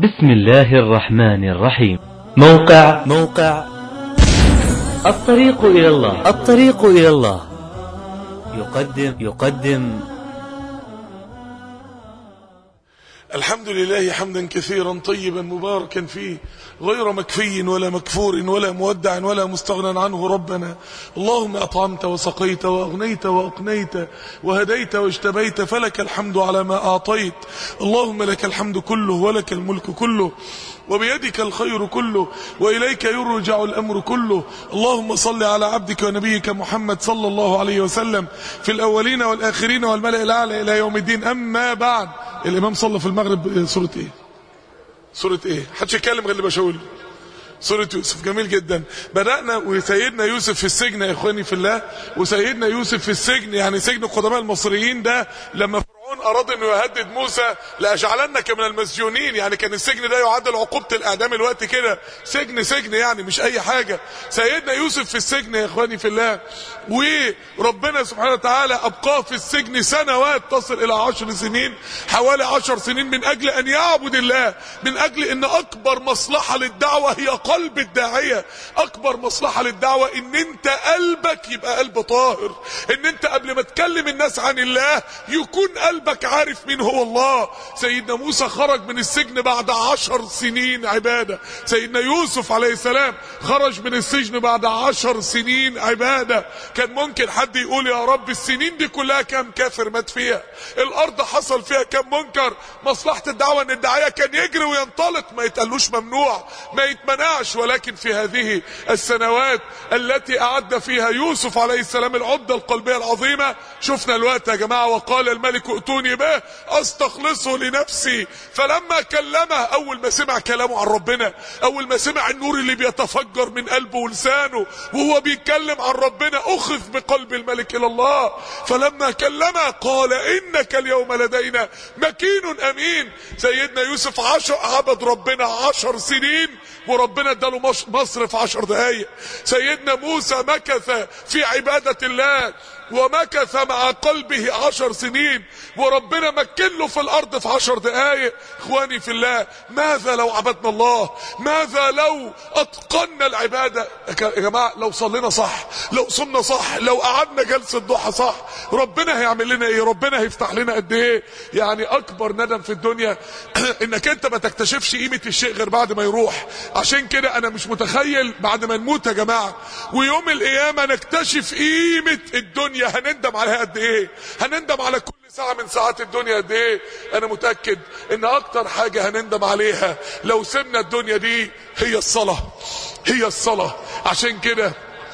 بسم الله الرحمن الرحيم موقع موقع الطريق إلى الله الطريق إلى الله يقدم يقدم الحمد لله حمدا كثيرا طيبا مباركا فيه غير مكفي ولا مكفور ولا مودع ولا مستغنى عنه ربنا اللهم أطعمت وسقيت وأغنيت وأقنيت وهديت واجتبيت فلك الحمد على ما أعطيت اللهم لك الحمد كله ولك الملك كله وبيدك الخير كله وإليك يرجع الأمر كله اللهم صل على عبدك ونبيك محمد صلى الله عليه وسلم في الأولين والآخرين والملأ الأعلى إلى يوم الدين أما بعد الإمام صلى في المغرب سورة إيه سورة إيه حدش يتكلم غير اللي بشاور سورة يوسف جميل جدا بدأنا وسيدنا يوسف في السجن يا إخواني في الله وسيدنا يوسف في السجن يعني سجن القدماء المصريين ده لما فرعون أراد أنه يهدد موسى لأجعلنك من المسجونين يعني كان السجن ده يعادل عقوبة الإعدام الوقت كده سجن سجن يعني مش أي حاجة سيدنا يوسف في السجن يا إخواني في الله وربنا سبحانه وتعالى أبقاه في السجن سنوات تصل إلى عشر سنين حوالي عشر سنين من أجل أن يعبد الله من أجل أن أكبر مصلحة للدعوة هي قلب الداعية أكبر مصلحة للدعوة أن أنت قلبك يبقى قلب طاهر أن أنت قبل ما تكلم الناس عن الله يكون قلبك عارف مين هو الله سيدنا موسى خرج من السجن بعد عشر سنين عبادة سيدنا يوسف عليه السلام خرج من السجن بعد عشر سنين عبادة كان ممكن حد يقول يا رب السنين دي كلها كام كافر مات فيها الارض حصل فيها كام منكر مصلحة الدعوة ان الداعية كان يجري وينطلق ما يتقالوش ممنوع ما يتمنعش ولكن في هذه السنوات التي اعد فيها يوسف عليه السلام العدة القلبية العظيمة شفنا الوقت يا جماعة وقال الملك ائتوني به استخلصه لنفسي فلما كلمه اول ما سمع كلامه عن ربنا اول ما سمع النور اللي بيتفجر من قلبه ولسانه وهو بيتكلم عن ربنا اخذ بقلب الملك الى الله فلما كلمه قال انك اليوم لدينا مكين امين سيدنا يوسف عشر عبد ربنا عشر سنين وربنا اداله مصر في عشر دقايق سيدنا موسى مكث في عبادة الله ومكث مع قلبه عشر سنين وربنا مكن له في الارض في عشر دقايق اخواني في الله ماذا لو عبدنا الله ماذا لو اتقنا العبادة يا جماعة لو صلينا صح لو صمنا صح لو قعدنا جلسة ضحى صح ربنا هيعمل لنا ايه ربنا هيفتح لنا قد ايه يعني اكبر ندم في الدنيا انك انت ما تكتشفش قيمة الشيء غير بعد ما يروح عشان كده انا مش متخيل بعد ما نموت يا جماعة ويوم القيامة نكتشف قيمة الدنيا الدنيا هنندم عليها قد ايه هنندم على كل ساعة من ساعات الدنيا قد ايه انا متأكد ان اكتر حاجة هنندم عليها لو سمنا الدنيا دي هي الصلاة هي الصلاة عشان كده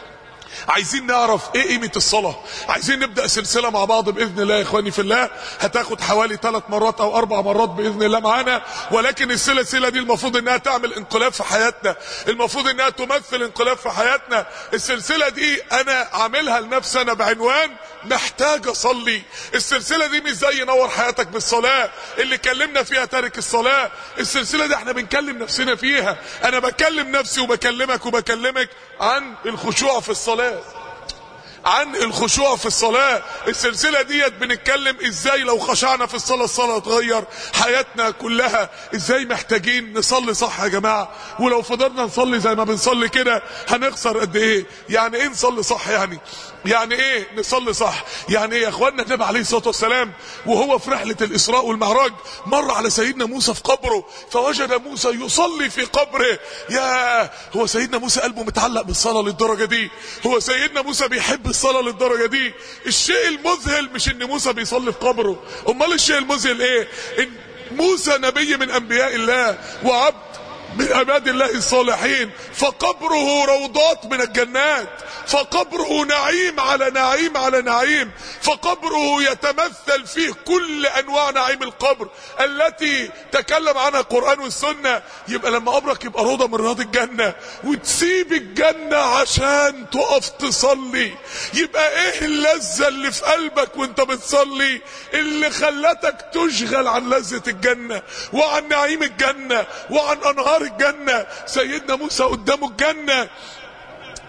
عايزين نعرف ايه قيمة الصلاة عايزين نبدأ سلسلة مع بعض بإذن الله يا اخواني في الله هتاخد حوالي ثلاث مرات او اربع مرات بإذن الله معانا ولكن السلسلة دي المفروض انها تعمل انقلاب في حياتنا المفروض انها تمثل انقلاب في حياتنا السلسلة دي انا عاملها لنفسي انا بعنوان محتاج اصلي السلسلة دي مش زي نور حياتك بالصلاة اللي كلمنا فيها تارك الصلاة السلسلة دي احنا بنكلم نفسنا فيها انا بكلم نفسي وبكلمك وبكلمك عن الخشوع في الصلاة عن الخشوع في الصلاة السلسلة ديت بنتكلم ازاي لو خشعنا في الصلاة الصلاة تغير حياتنا كلها ازاي محتاجين نصلي صح يا جماعة ولو فضلنا نصلي زي ما بنصلي كده هنخسر قد ايه يعني ايه نصلي صح يعني يعني ايه نصلي صح يعني ايه يا اخواننا النبي عليه الصلاة والسلام وهو في رحلة الاسراء والمعراج مر على سيدنا موسى في قبره فوجد موسى يصلي في قبره يا هو سيدنا موسى قلبه متعلق بالصلاة للدرجة دي هو سيدنا موسى بيحب الصلاة للدرجة دي الشيء المذهل مش ان موسى بيصلي في قبره امال الشيء المذهل ايه ان موسى نبي من انبياء الله وعبد من عباد الله الصالحين فقبره روضات من الجنات فقبره نعيم على نعيم على نعيم فقبره يتمثل فيه كل انواع نعيم القبر التي تكلم عنها القرآن والسنة يبقى لما قبرك يبقى روضة من رياض الجنة وتسيب الجنة عشان تقف تصلي يبقى ايه اللذة اللي في قلبك وانت بتصلي اللي خلتك تشغل عن لذة الجنة وعن نعيم الجنة وعن انهار الجنة سيدنا موسى قدامه الجنة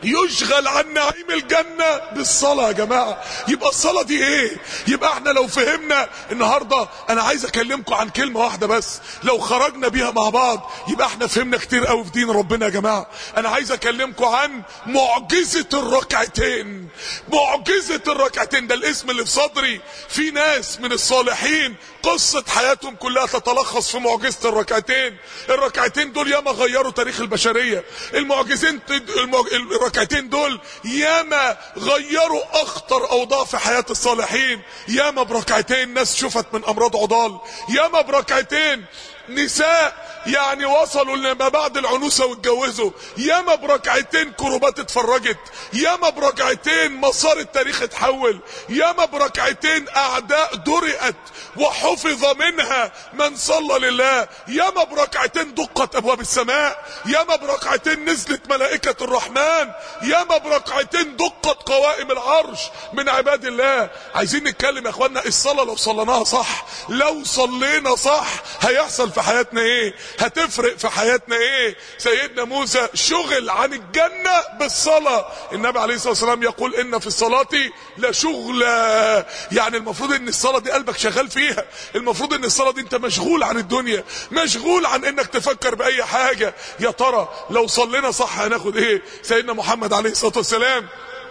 يشغل عن نعيم الجنة بالصلاة يا جماعة يبقى الصلاة دي ايه يبقى احنا لو فهمنا النهاردة انا عايز اكلمكم عن كلمة واحدة بس لو خرجنا بيها مع بعض يبقى احنا فهمنا كتير قوي في دين ربنا يا جماعة انا عايز اكلمكم عن معجزة الركعتين معجزة الركعتين ده الاسم اللي في صدري في ناس من الصالحين قصة حياتهم كلها تتلخص في معجزة الركعتين الركعتين دول ياما غيروا تاريخ البشرية المعجزين المعج... الركعتين دول ياما غيروا اخطر اوضاع في حياة الصالحين ياما بركعتين ناس شفت من امراض عضال ياما بركعتين نساء يعني وصلوا لما بعد العنوسة واتجوزوا ياما بركعتين كروبات اتفرجت ياما بركعتين مسار التاريخ اتحول ياما بركعتين اعداء درئت وحفظ منها من صلى لله ياما بركعتين دقت ابواب السماء ياما بركعتين نزلت ملائكة الرحمن ياما بركعتين دقت قوائم العرش من عباد الله عايزين نتكلم يا اخوانا الصلاة لو صليناها صح لو صلينا صح هيحصل في حياتنا ايه هتفرق في حياتنا ايه سيدنا موسى شغل عن الجنة بالصلاة النبي عليه الصلاة والسلام يقول ان في الصلاة لشغل يعني المفروض ان الصلاة دي قلبك شغال فيها المفروض ان الصلاة دي انت مشغول عن الدنيا مشغول عن انك تفكر باي حاجة يا ترى لو صلينا صح هناخد ايه سيدنا محمد عليه الصلاة والسلام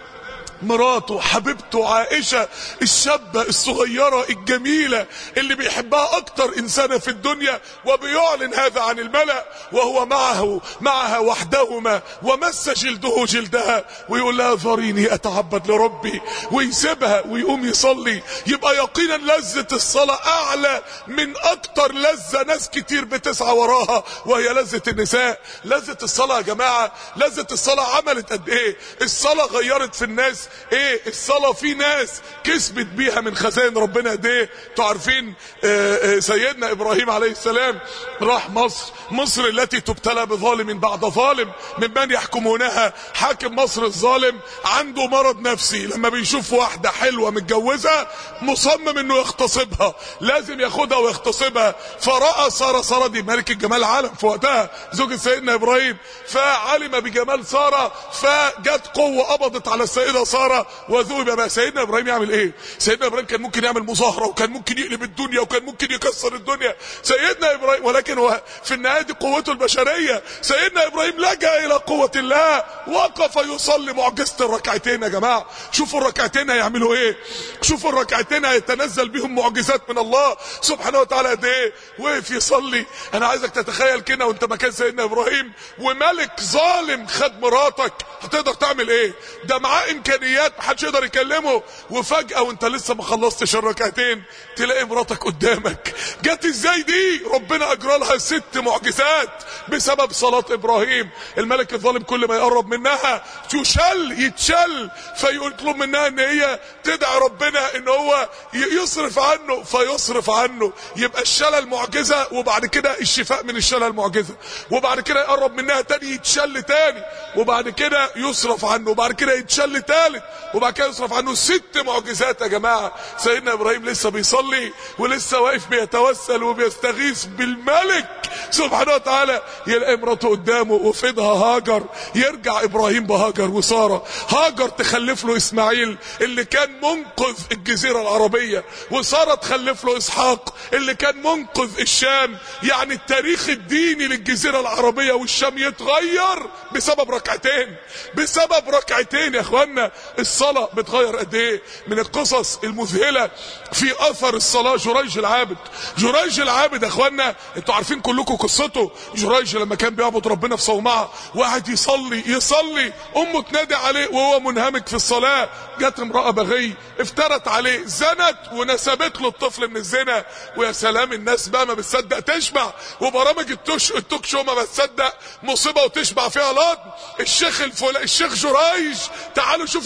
مراته حبيبته عائشة الشابة الصغيرة الجميلة اللي بيحبها اكتر انسانة في الدنيا وبيعلن هذا عن الملأ وهو معه معها وحدهما ومس جلده جلدها ويقول لها ذريني اتعبد لربي ويسيبها ويقوم يصلي يبقى يقينا لذة الصلاة اعلى من اكتر لذة ناس كتير بتسعى وراها وهي لذة النساء لذة الصلاة يا جماعة لذة الصلاة عملت قد ايه الصلاة غيرت في الناس ايه الصلاة في ناس كسبت بيها من خزائن ربنا قد ايه انتوا عارفين آه، آه، سيدنا ابراهيم عليه السلام راح مصر مصر التي تبتلى بظالم بعد ظالم ممن يحكمونها حاكم مصر الظالم عنده مرض نفسي لما بيشوف واحدة حلوة متجوزة مصمم انه يغتصبها لازم ياخدها ويغتصبها فرأى سارة سارة دي ملك الجمال العالم في وقتها زوجة سيدنا ابراهيم فعلم بجمال سارة فجت قوة قبضت على السيدة سارة وذوب بقى سيدنا ابراهيم يعمل ايه سيدنا ابراهيم كان ممكن يعمل مظاهرة وكان ممكن يقلب الدنيا وكان ممكن يكسر الدنيا سيدنا ابراهيم ولكن هو في النهاية دي قوته البشرية سيدنا ابراهيم لجأ الى قوة الله وقف يصلي معجزة الركعتين يا جماعة شوفوا الركعتين هيعملوا ايه شوفوا الركعتين هيتنزل بيهم معجزات من الله سبحانه وتعالى قد ايه وقف يصلي انا عايزك تتخيل كده وانت مكان سيدنا ابراهيم وملك ظالم خد مراتك هتقدر تعمل ايه ده معاه امكانيات محدش يقدر يكلمه وفجأة وانت لسه ما خلصتش الركعتين تلاقي مراتك قدامك جت ازاي دي ربنا اجرى لها ست معجزات بسبب صلاة ابراهيم الملك الظالم كل ما يقرب منها تشل يتشل فيطلب منها ان هي تدعي ربنا ان هو يصرف عنه فيصرف عنه يبقى الشلل معجزة وبعد كده الشفاء من الشلل معجزة وبعد كده يقرب منها تاني يتشل تاني وبعد كده يصرف عنه وبعد كده يتشل تالت وبعد كده يصرف عنه ست معجزات يا جماعة سيدنا ابراهيم لسه بيصلي ولسه واقف بيتوسل وبيستغيث بالملك سبحانه وتعالى يلاقي مراته قدامه وفيدها هاجر يرجع ابراهيم بهاجر وساره هاجر تخلف له اسماعيل اللي كان منقذ الجزيره العربيه وساره تخلف له اسحاق اللي كان منقذ الشام يعني التاريخ الديني للجزيره العربيه والشام يتغير بسبب ركعتين بسبب ركعتين يا اخوانا الصلاه بتغير قد ايه من القصص المذهله في اثر الصلاه جريج العابد جريج العابد يا اخوانا انتوا عارفين كلكم قصته جريج لما كان بيعبد ربنا في صومعه وقعد يصلي يصلي امه تنادي عليه وهو منهمك في الصلاه جت امراه بغي افترت عليه زنت ونسبت له الطفل من الزنا ويا سلام الناس بقى ما بتصدق تشبع وبرامج التوش التوك شو ما بتصدق مصيبه وتشبع فيها لطم الشيخ الفل... الشيخ جريج تعالوا شوفوا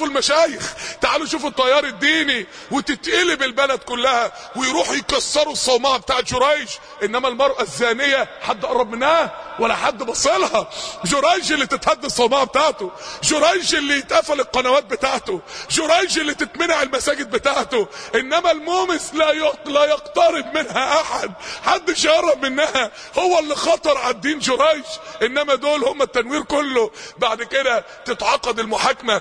شوفوا المشايخ تعالوا شوفوا التيار الديني وتتقلب البلد كلها ويروحوا يكسروا الصومعه بتاعت جريج انما المراه الزانيه حد قرب منها ولا حد بصلها جريج اللي تتهد الصومعه بتاعته جريج اللي يتقفل القنوات بتاعته جريج اللي تتمنع المساجد بتاعته انما المومس لا يق- لا يقترب منها احد حدش يقرب منها هو اللي خطر على الدين جريج انما دول هم التنوير كله بعد كده تتعقد المحاكمه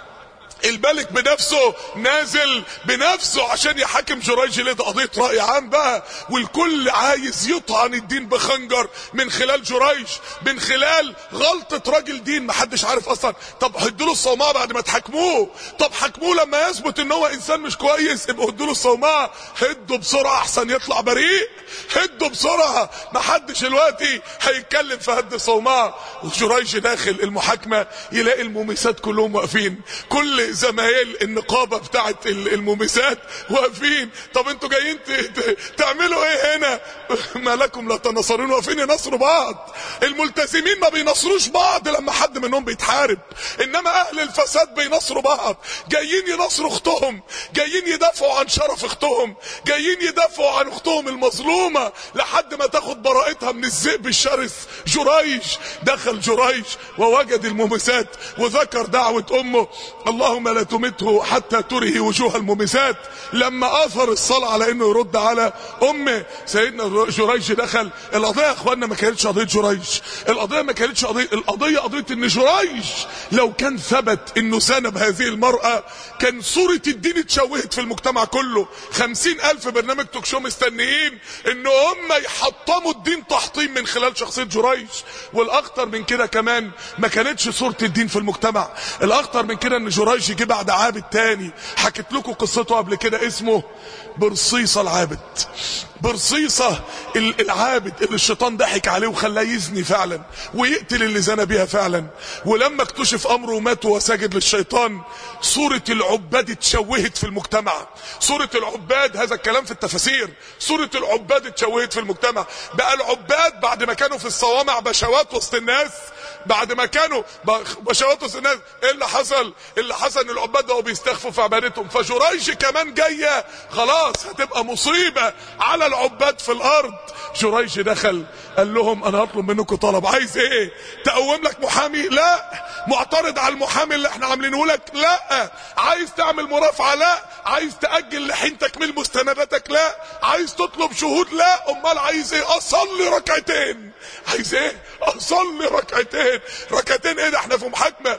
الملك بنفسه نازل بنفسه عشان يحاكم جريج ليه ده قضيه راي عام بقى والكل عايز يطعن الدين بخنجر من خلال جريج من خلال غلطه راجل دين محدش عارف اصلا طب هدوا له الصومعه بعد ما تحاكموه طب حاكموه لما يثبت ان هو انسان مش كويس يبقى هدوا له الصومعه هدوا بسرعه احسن يطلع بريء هدوا بسرعه محدش دلوقتي هيتكلم في هد الصومعه وجريج داخل المحاكمه يلاقي المومسات كلهم واقفين كل زمايل النقابه بتاعت ال- المومسات واقفين طب انتوا جايين ت- ت- تعملوا ايه هنا ما لكم لا تناصرون واقفين ينصروا بعض الملتزمين ما بينصروش بعض لما حد منهم بيتحارب انما اهل الفساد بينصروا بعض جايين ينصروا اختهم جايين يدافعوا عن شرف اختهم جايين يدافعوا عن اختهم المظلومه لحد ما تاخد براءتها من الذئب الشرس جريج دخل جريج ووجد المومسات وذكر دعوه امه اللهم لا تمته حتى تره وجوه المومسات لما اثر الصلاه على انه يرد على امه سيدنا جريج دخل القضيه يا اخوانا ما كانتش قضيه جريج القضيه ما كانتش قضيه القضيه قضيه ان جريج لو كان ثبت انه سنب هذه المراه كان صوره الدين اتشوهت في المجتمع كله خمسين الف برنامج توك شو مستنيين ان هم يحطموا الدين تحطيم من خلال شخصيه جريج والاخطر من كده كمان ما كانتش صوره الدين في المجتمع الاخطر من كده ان جريج جه بعد عابد تاني حكيت لكم قصته قبل كده اسمه برصيصه العابد برصيصة ال- العابد اللي الشيطان ضحك عليه وخلاه يزني فعلا ويقتل اللي زنى بيها فعلا ولما اكتشف امره ومات وهو ساجد للشيطان صورة العباد اتشوهت في المجتمع صورة العباد هذا الكلام في التفاسير صورة العباد اتشوهت في المجتمع بقى العباد بعد ما كانوا في الصوامع بشوات وسط الناس بعد ما كانوا بشوات وسط الناس ايه اللي حصل اللي حصل ان العباد بقوا بيستخفوا في عبادتهم فجريج كمان جايه خلاص هتبقى مصيبه على العباد في الارض جريج دخل قال لهم انا هطلب منكم طلب عايز ايه تقوم لك محامي لا معترض على المحامي اللي احنا عاملينه لك لا عايز تعمل مرافعه لا عايز تاجل لحين تكميل مستنداتك لا عايز تطلب شهود لا امال عايز ايه اصلي ركعتين عايز ايه اصلي ركعتين ركعتين ايه ده احنا في محاكمه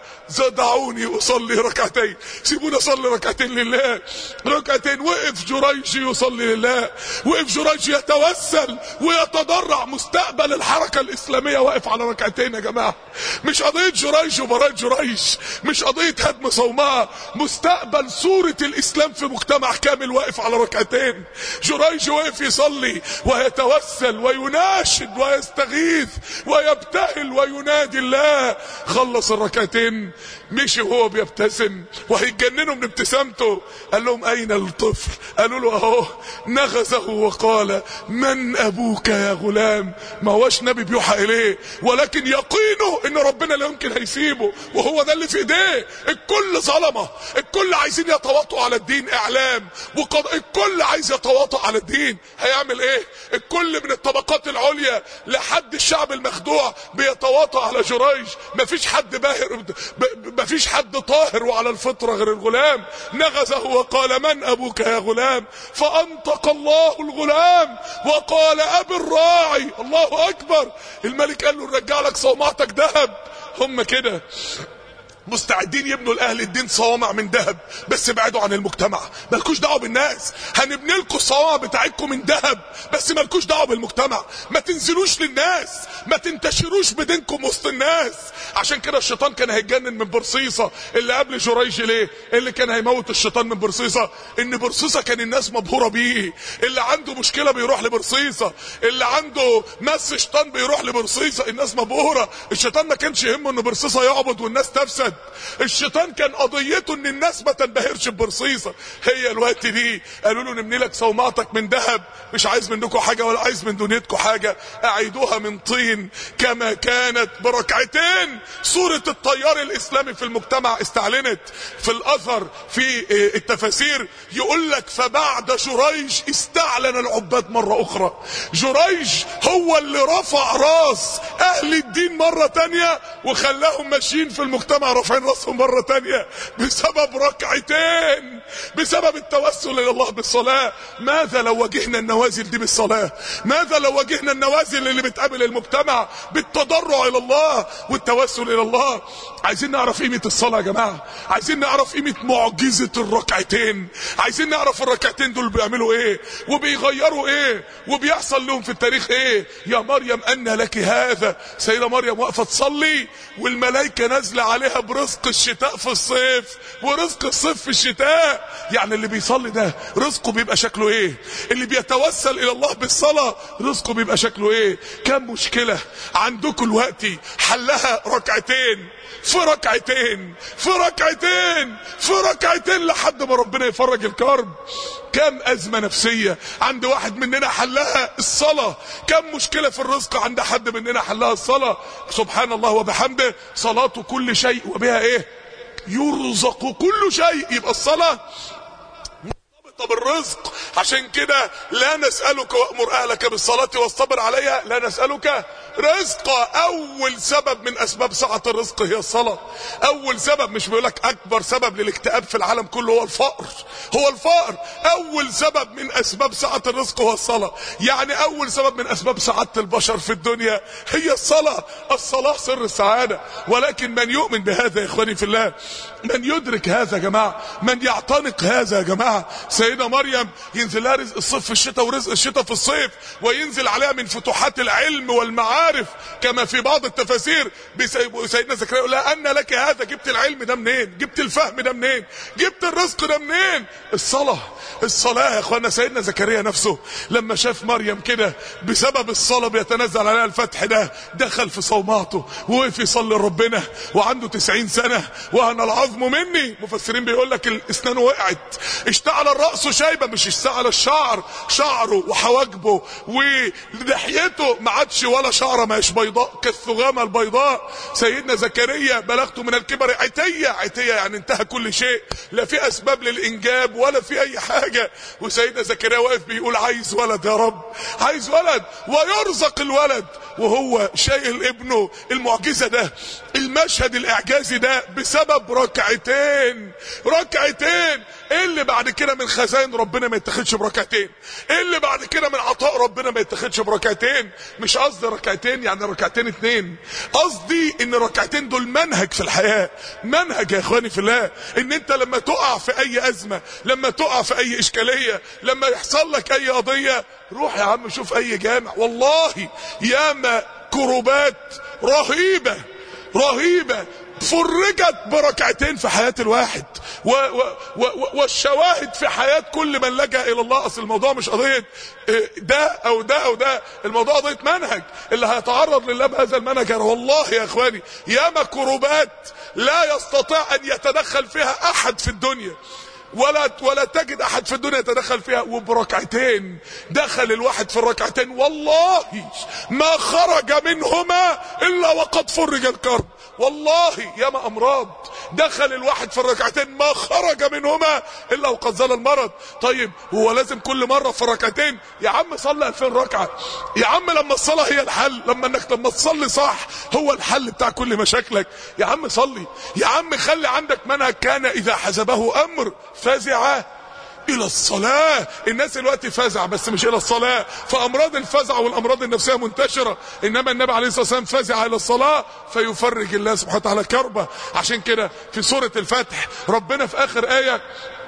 دعوني اصلي ركعتين سيبوني اصلي ركعتين لله ركعتين وقف جريج يصلي لله وقف جريج يتوسل ويتضرع مستقبل الحركه الاسلاميه واقف على ركعتين يا جماعه مش قضيه جريج وبراء جريج مش قضيه هدم صومعه مستقبل صوره الاسلام في مجتمع كامل واقف على ركعتين جريج واقف يصلي ويتوسل ويناشد ويستغيث ويبتهل وينادي الله خلص الركعتين مشي وهو بيبتسم وهيتجننوا من ابتسامته قال لهم اين الطفل قالوا له اهو نغزه وقال من ابوك يا غلام ما هوش نبي بيوحى اليه ولكن يقينه ان ربنا لا يمكن هيسيبه وهو ده اللي في ايديه الكل ظلمه الكل عايزين يتواطؤوا على الدين اعلام وقض... الكل عايز يتواطؤ على الدين هيعمل ايه الكل من الطبقات العليا لحد الشعب المخدوع بيتواطأ على جريج مفيش حد باهر ب... ب... مفيش حد طاهر وعلى الفطرة غير الغلام نغزه وقال من ابوك يا غلام فانطق الله الغلام وقال ابي الراعي الله اكبر الملك قال له نرجع لك صومعتك ذهب هم كده مستعدين يبنوا لاهل الدين صوامع من ذهب بس ابعدوا عن المجتمع مالكوش دعوه بالناس هنبني لكم الصوامع بتاعتكم من ذهب بس مالكوش دعوه بالمجتمع ما تنزلوش للناس ما تنتشروش بدينكم وسط الناس عشان كده الشيطان كان هيتجنن من برصيصه اللي قبل جريج ليه اللي كان هيموت الشيطان من برصيصه ان برصيصه كان الناس مبهوره بيه اللي عنده مشكله بيروح لبرصيصه اللي عنده مس شيطان بيروح لبرصيصه الناس مبهوره الشيطان ما كانش يهمه ان برصيصه يعبد والناس تفسد الشيطان كان قضيته ان الناس ما تنبهرش برصيصه هي الوقت دي قالوا له نبني لك صومعتك من ذهب مش عايز منكم حاجه ولا عايز من دنيتكم حاجه اعيدوها من طين كما كانت بركعتين صوره التيار الاسلامي في المجتمع استعلنت في الاثر في التفاسير يقول لك فبعد جريج استعلن العباد مره اخرى جريج هو اللي رفع راس اهل الدين مره تانية وخلاهم ماشيين في المجتمع رافعين راسهم مره تانية بسبب ركعتين بسبب التوسل الى الله بالصلاه ماذا لو واجهنا النوازل دي بالصلاه ماذا لو واجهنا النوازل اللي بتقابل المجتمع بالتضرع الى الله والتوسل الى الله عايزين نعرف قيمه الصلاه يا جماعه عايزين نعرف قيمه معجزه الركعتين عايزين نعرف الركعتين دول بيعملوا ايه وبيغيروا ايه وبيحصل لهم في التاريخ ايه يا مريم ان لك هذا سيدة مريم واقفه تصلي والملائكه نازله عليها برزق الشتاء في الصيف ورزق الصيف في الشتاء يعني اللي بيصلي ده رزقه بيبقى شكله ايه اللي بيتوسل الى الله بالصلاه رزقه بيبقى شكله ايه كم مشكله عندكم دلوقتي حلها ركعتين في ركعتين في ركعتين في ركعتين لحد ما ربنا يفرج الكرب كم أزمة نفسية عند واحد مننا حلها الصلاة كم مشكلة في الرزق عند حد مننا حلها الصلاة سبحان الله وبحمده صلاة كل شيء وبها ايه يرزق كل شيء يبقى الصلاة مرتبطة بالرزق عشان كده لا نسألك وأمر أهلك بالصلاة واصطبر عليها لا نسألك رزقا أول سبب من أسباب سعة الرزق هي الصلاة أول سبب مش بيقولك أكبر سبب للاكتئاب في العالم كله هو الفقر هو الفقر أول سبب من أسباب سعة الرزق هو الصلاة يعني أول سبب من أسباب سعادة البشر في الدنيا هي الصلاة الصلاة سر السعادة ولكن من يؤمن بهذا يا إخواني في الله من يدرك هذا يا جماعة من يعتنق هذا يا جماعة سيدة مريم ينزل لها رزق الصيف في الشتاء ورزق الشتاء في الصيف وينزل عليها من فتوحات العلم والمعارف كما في بعض التفاسير سيدنا زكريا يقول لها أن لك هذا جبت العلم ده منين جبت الفهم ده منين جبت الرزق ده منين الصلاة الصلاة يا اخوانا سيدنا زكريا نفسه لما شاف مريم كده بسبب الصلاة بيتنزل عليها الفتح ده دخل في صوماته ووقف يصلي ربنا وعنده تسعين سنة وأنا العظم مني مفسرين بيقول لك الاسنان وقعت اشتعل الرأس شيبة مش اشتعل الشعر شعره وحواجبه ولحيته ما عادش ولا شعره ماهيش بيضاء كالثغامة البيضاء سيدنا زكريا بلغته من الكبر عتية عتية يعني انتهى كل شيء لا في اسباب للانجاب ولا في اي حاجة وسيدنا زكريا واقف بيقول عايز ولد يا رب عايز ولد ويرزق الولد وهو شايل ابنه المعجزة ده المشهد الاعجازي ده بسبب ركعتين ركعتين ايه اللي بعد كده من خزائن ربنا ما يتخدش بركعتين ايه اللي بعد كده من عطاء ربنا ما يتخدش بركعتين مش قصدي ركعتين يعني ركعتين اتنين قصدي ان ركعتين دول منهج في الحياة منهج يا اخواني في الله ان انت لما تقع في اي ازمة لما تقع في اي اشكالية لما يحصل لك اي قضية روح يا عم شوف اي جامع والله ياما كروبات رهيبة رهيبة فرجت بركعتين في حياة الواحد و و و والشواهد في حياة كل من لجأ إلى الله أصل الموضوع مش قضية ده أو ده أو ده الموضوع قضية منهج اللي هيتعرض لله بهذا المنهج والله يا إخواني ياما كروبات لا يستطيع أن يتدخل فيها أحد في الدنيا ولا ولا تجد احد في الدنيا يتدخل فيها وبركعتين دخل الواحد في الركعتين والله ما خرج منهما الا وقد فرج الكرب والله ياما امراض دخل الواحد في الركعتين ما خرج منهما الا وقد زال المرض طيب هو لازم كل مره في ركعتين يا عم صلي 2000 ركعه يا عم لما الصلاه هي الحل لما انك لما تصلي صح هو الحل بتاع كل مشاكلك يا عم صلي يا عم خلي عندك منهج كان اذا حزبه امر فزع الى الصلاة الناس دلوقتي فزع بس مش الى الصلاة فامراض الفزع والامراض النفسية منتشرة انما النبي عليه الصلاة والسلام فزع الى الصلاة فيفرج الله سبحانه وتعالى كربة عشان كده في سورة الفتح ربنا في اخر اية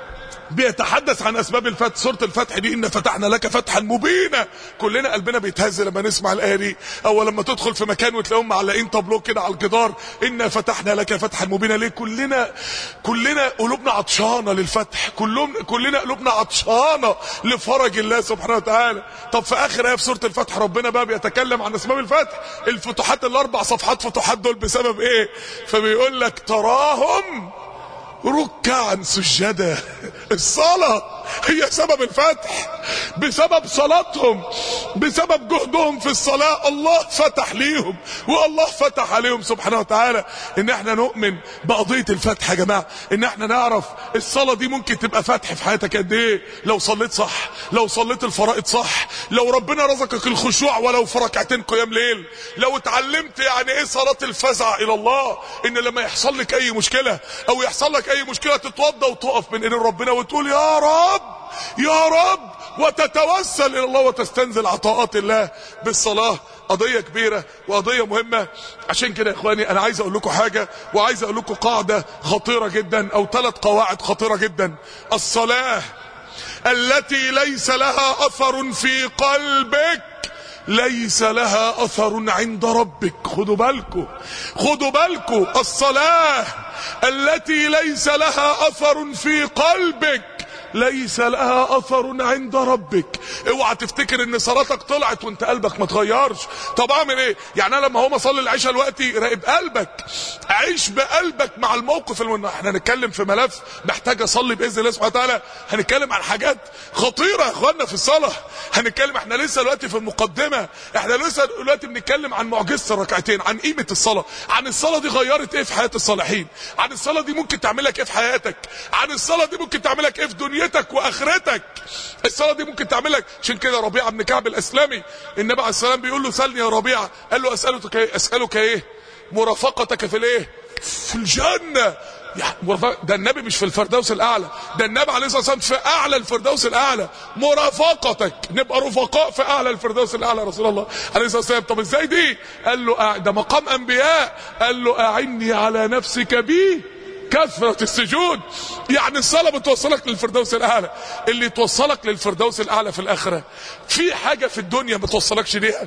بيتحدث عن اسباب الفتح سوره الفتح دي ان فتحنا لك فتحا مبينا كلنا قلبنا بيتهز لما نسمع الايه دي او لما تدخل في مكان وتلاقيهم معلقين طابلو كده على الجدار ان فتحنا لك فتحا مبينا ليه كلنا كلنا قلوبنا عطشانه للفتح كلهم كلنا قلوبنا عطشانه لفرج الله سبحانه وتعالى طب في اخر ايه في سوره الفتح ربنا بقى بيتكلم عن اسباب الفتح الفتوحات الاربع صفحات فتوحات دول بسبب ايه فبيقول لك تراهم ركعا سجدا الصلاة هي سبب الفتح بسبب صلاتهم بسبب جهدهم في الصلاة الله فتح ليهم والله فتح عليهم سبحانه وتعالى ان احنا نؤمن بقضية الفتح يا جماعة ان احنا نعرف الصلاة دي ممكن تبقى فتح في حياتك قد ايه لو صليت صح لو صليت الفرائض صح لو ربنا رزقك الخشوع ولو في ركعتين قيام ليل لو اتعلمت يعني ايه صلاة الفزع الى الله ان لما يحصل لك اي مشكلة او يحصل لك اي مشكلة تتوضى وتقف من ايدين ربنا وتقول يا رب يا رب وتتوسل الى الله وتستنزل عطاءات الله بالصلاه قضيه كبيره وقضيه مهمه عشان كده يا اخواني انا عايز اقول لكم حاجه وعايز اقول لكم قاعده خطيره جدا او ثلاث قواعد خطيره جدا الصلاه التي ليس لها اثر في قلبك ليس لها اثر عند ربك خدوا بالكم خدوا بالكم الصلاه التي ليس لها اثر في قلبك ليس لها اثر عند ربك اوعى تفتكر ان صلاتك طلعت وانت قلبك ما اتغيرش طب اعمل ايه يعني انا لما هو اصلي العشاء دلوقتي راقب قلبك عيش بقلبك مع الموقف اللي احنا هنتكلم في ملف محتاج اصلي باذن الله سبحانه وتعالى هنتكلم عن حاجات خطيره يا اخوانا في الصلاه هنتكلم احنا لسه دلوقتي في المقدمه احنا لسه دلوقتي بنتكلم عن معجزه الركعتين عن قيمه الصلاه عن الصلاه دي غيرت ايه في حياه الصالحين عن الصلاه دي ممكن تعمل لك ايه في حياتك عن الصلاه دي ممكن تعمل لك ايه في دنيتك واخرتك الصلاه دي ممكن تعمل لك عشان كده ربيعه بن كعب الاسلمي النبي عليه السلام بيقول له سلني يا ربيعه قال له اسالك ايه اسالك ايه مرافقتك في الايه في الجنه يعني ده النبي مش في الفردوس الاعلى ده النبي عليه الصلاه والسلام في اعلى الفردوس الاعلى مرافقتك نبقى رفقاء في اعلى الفردوس الاعلى رسول الله عليه الصلاه والسلام طب ازاي دي قال له ده مقام انبياء قال له اعني على نفسك بيه كثرة السجود يعني الصلاة بتوصلك للفردوس الأعلى اللي توصلك للفردوس الأعلى في الآخرة في حاجة في الدنيا ما توصلكش ليها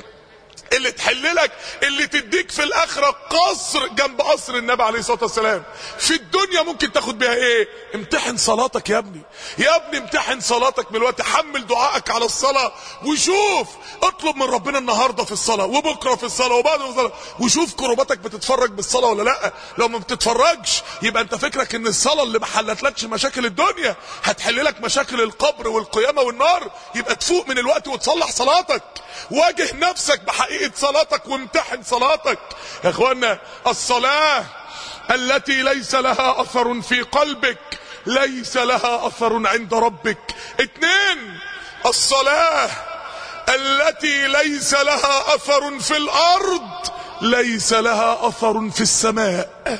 اللي تحللك اللي تديك في الاخره قصر جنب قصر النبي عليه الصلاه والسلام في الدنيا ممكن تاخد بيها ايه امتحن صلاتك يا ابني يا ابني امتحن صلاتك دلوقتي حمل دعائك على الصلاه وشوف اطلب من ربنا النهارده في الصلاه وبكره في الصلاه وبعد في الصلاه وشوف كرباتك بتتفرج بالصلاه ولا لا لو ما بتتفرجش يبقى انت فكرك ان الصلاه اللي ما حلتلكش مشاكل الدنيا هتحل لك مشاكل القبر والقيامه والنار يبقى تفوق من الوقت وتصلح صلاتك واجه نفسك بحقيقه صلاتك وامتحن صلاتك يا اخوانا الصلاه التي ليس لها اثر في قلبك ليس لها اثر عند ربك اتنين الصلاه التي ليس لها اثر في الارض ليس لها اثر في السماء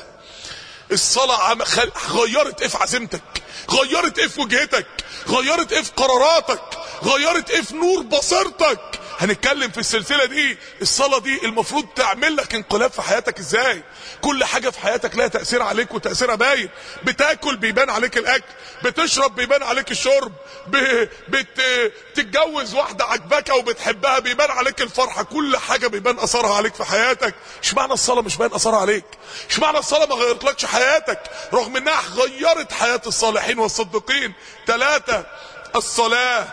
الصلاة غيرت ايه في عزيمتك غيرت ايه في وجهتك غيرت ايه في قراراتك غيرت ايه في نور بصيرتك هنتكلم في السلسلة دي الصلاة دي المفروض تعمل لك انقلاب في حياتك ازاي كل حاجة في حياتك لها تأثير عليك وتأثيرها باين بتاكل بيبان عليك الاكل بتشرب بيبان عليك الشرب ب... بت... بتتجوز واحدة عجبك او بتحبها بيبان عليك الفرحة كل حاجة بيبان اثرها عليك في حياتك مش معنى الصلاة مش باين اثرها عليك مش معنى الصلاة ما غيرتلكش حياتك رغم انها غيرت حياة الصالحين والصديقين ثلاثة الصلاة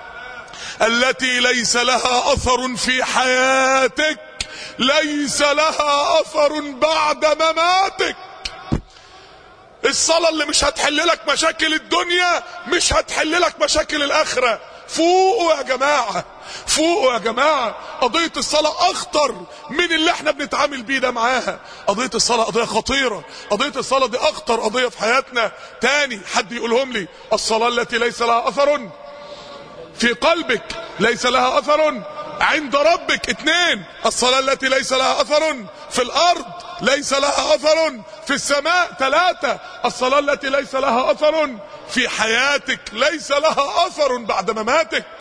التي ليس لها اثر في حياتك ليس لها اثر بعد مماتك الصلاة اللي مش هتحل لك مشاكل الدنيا مش هتحل لك مشاكل الاخرة فوقوا يا جماعة فوقوا يا جماعة قضية الصلاة اخطر من اللي احنا بنتعامل بيه ده معاها قضية الصلاة قضية خطيرة قضية الصلاة دي اخطر قضية في حياتنا تاني حد يقولهم لي الصلاة التي ليس لها اثر في قلبك ليس لها اثر عند ربك اثنين الصلاة التي ليس لها اثر في الارض ليس لها اثر في السماء ثلاثة الصلاة التي ليس لها اثر في حياتك ليس لها اثر بعد مماتك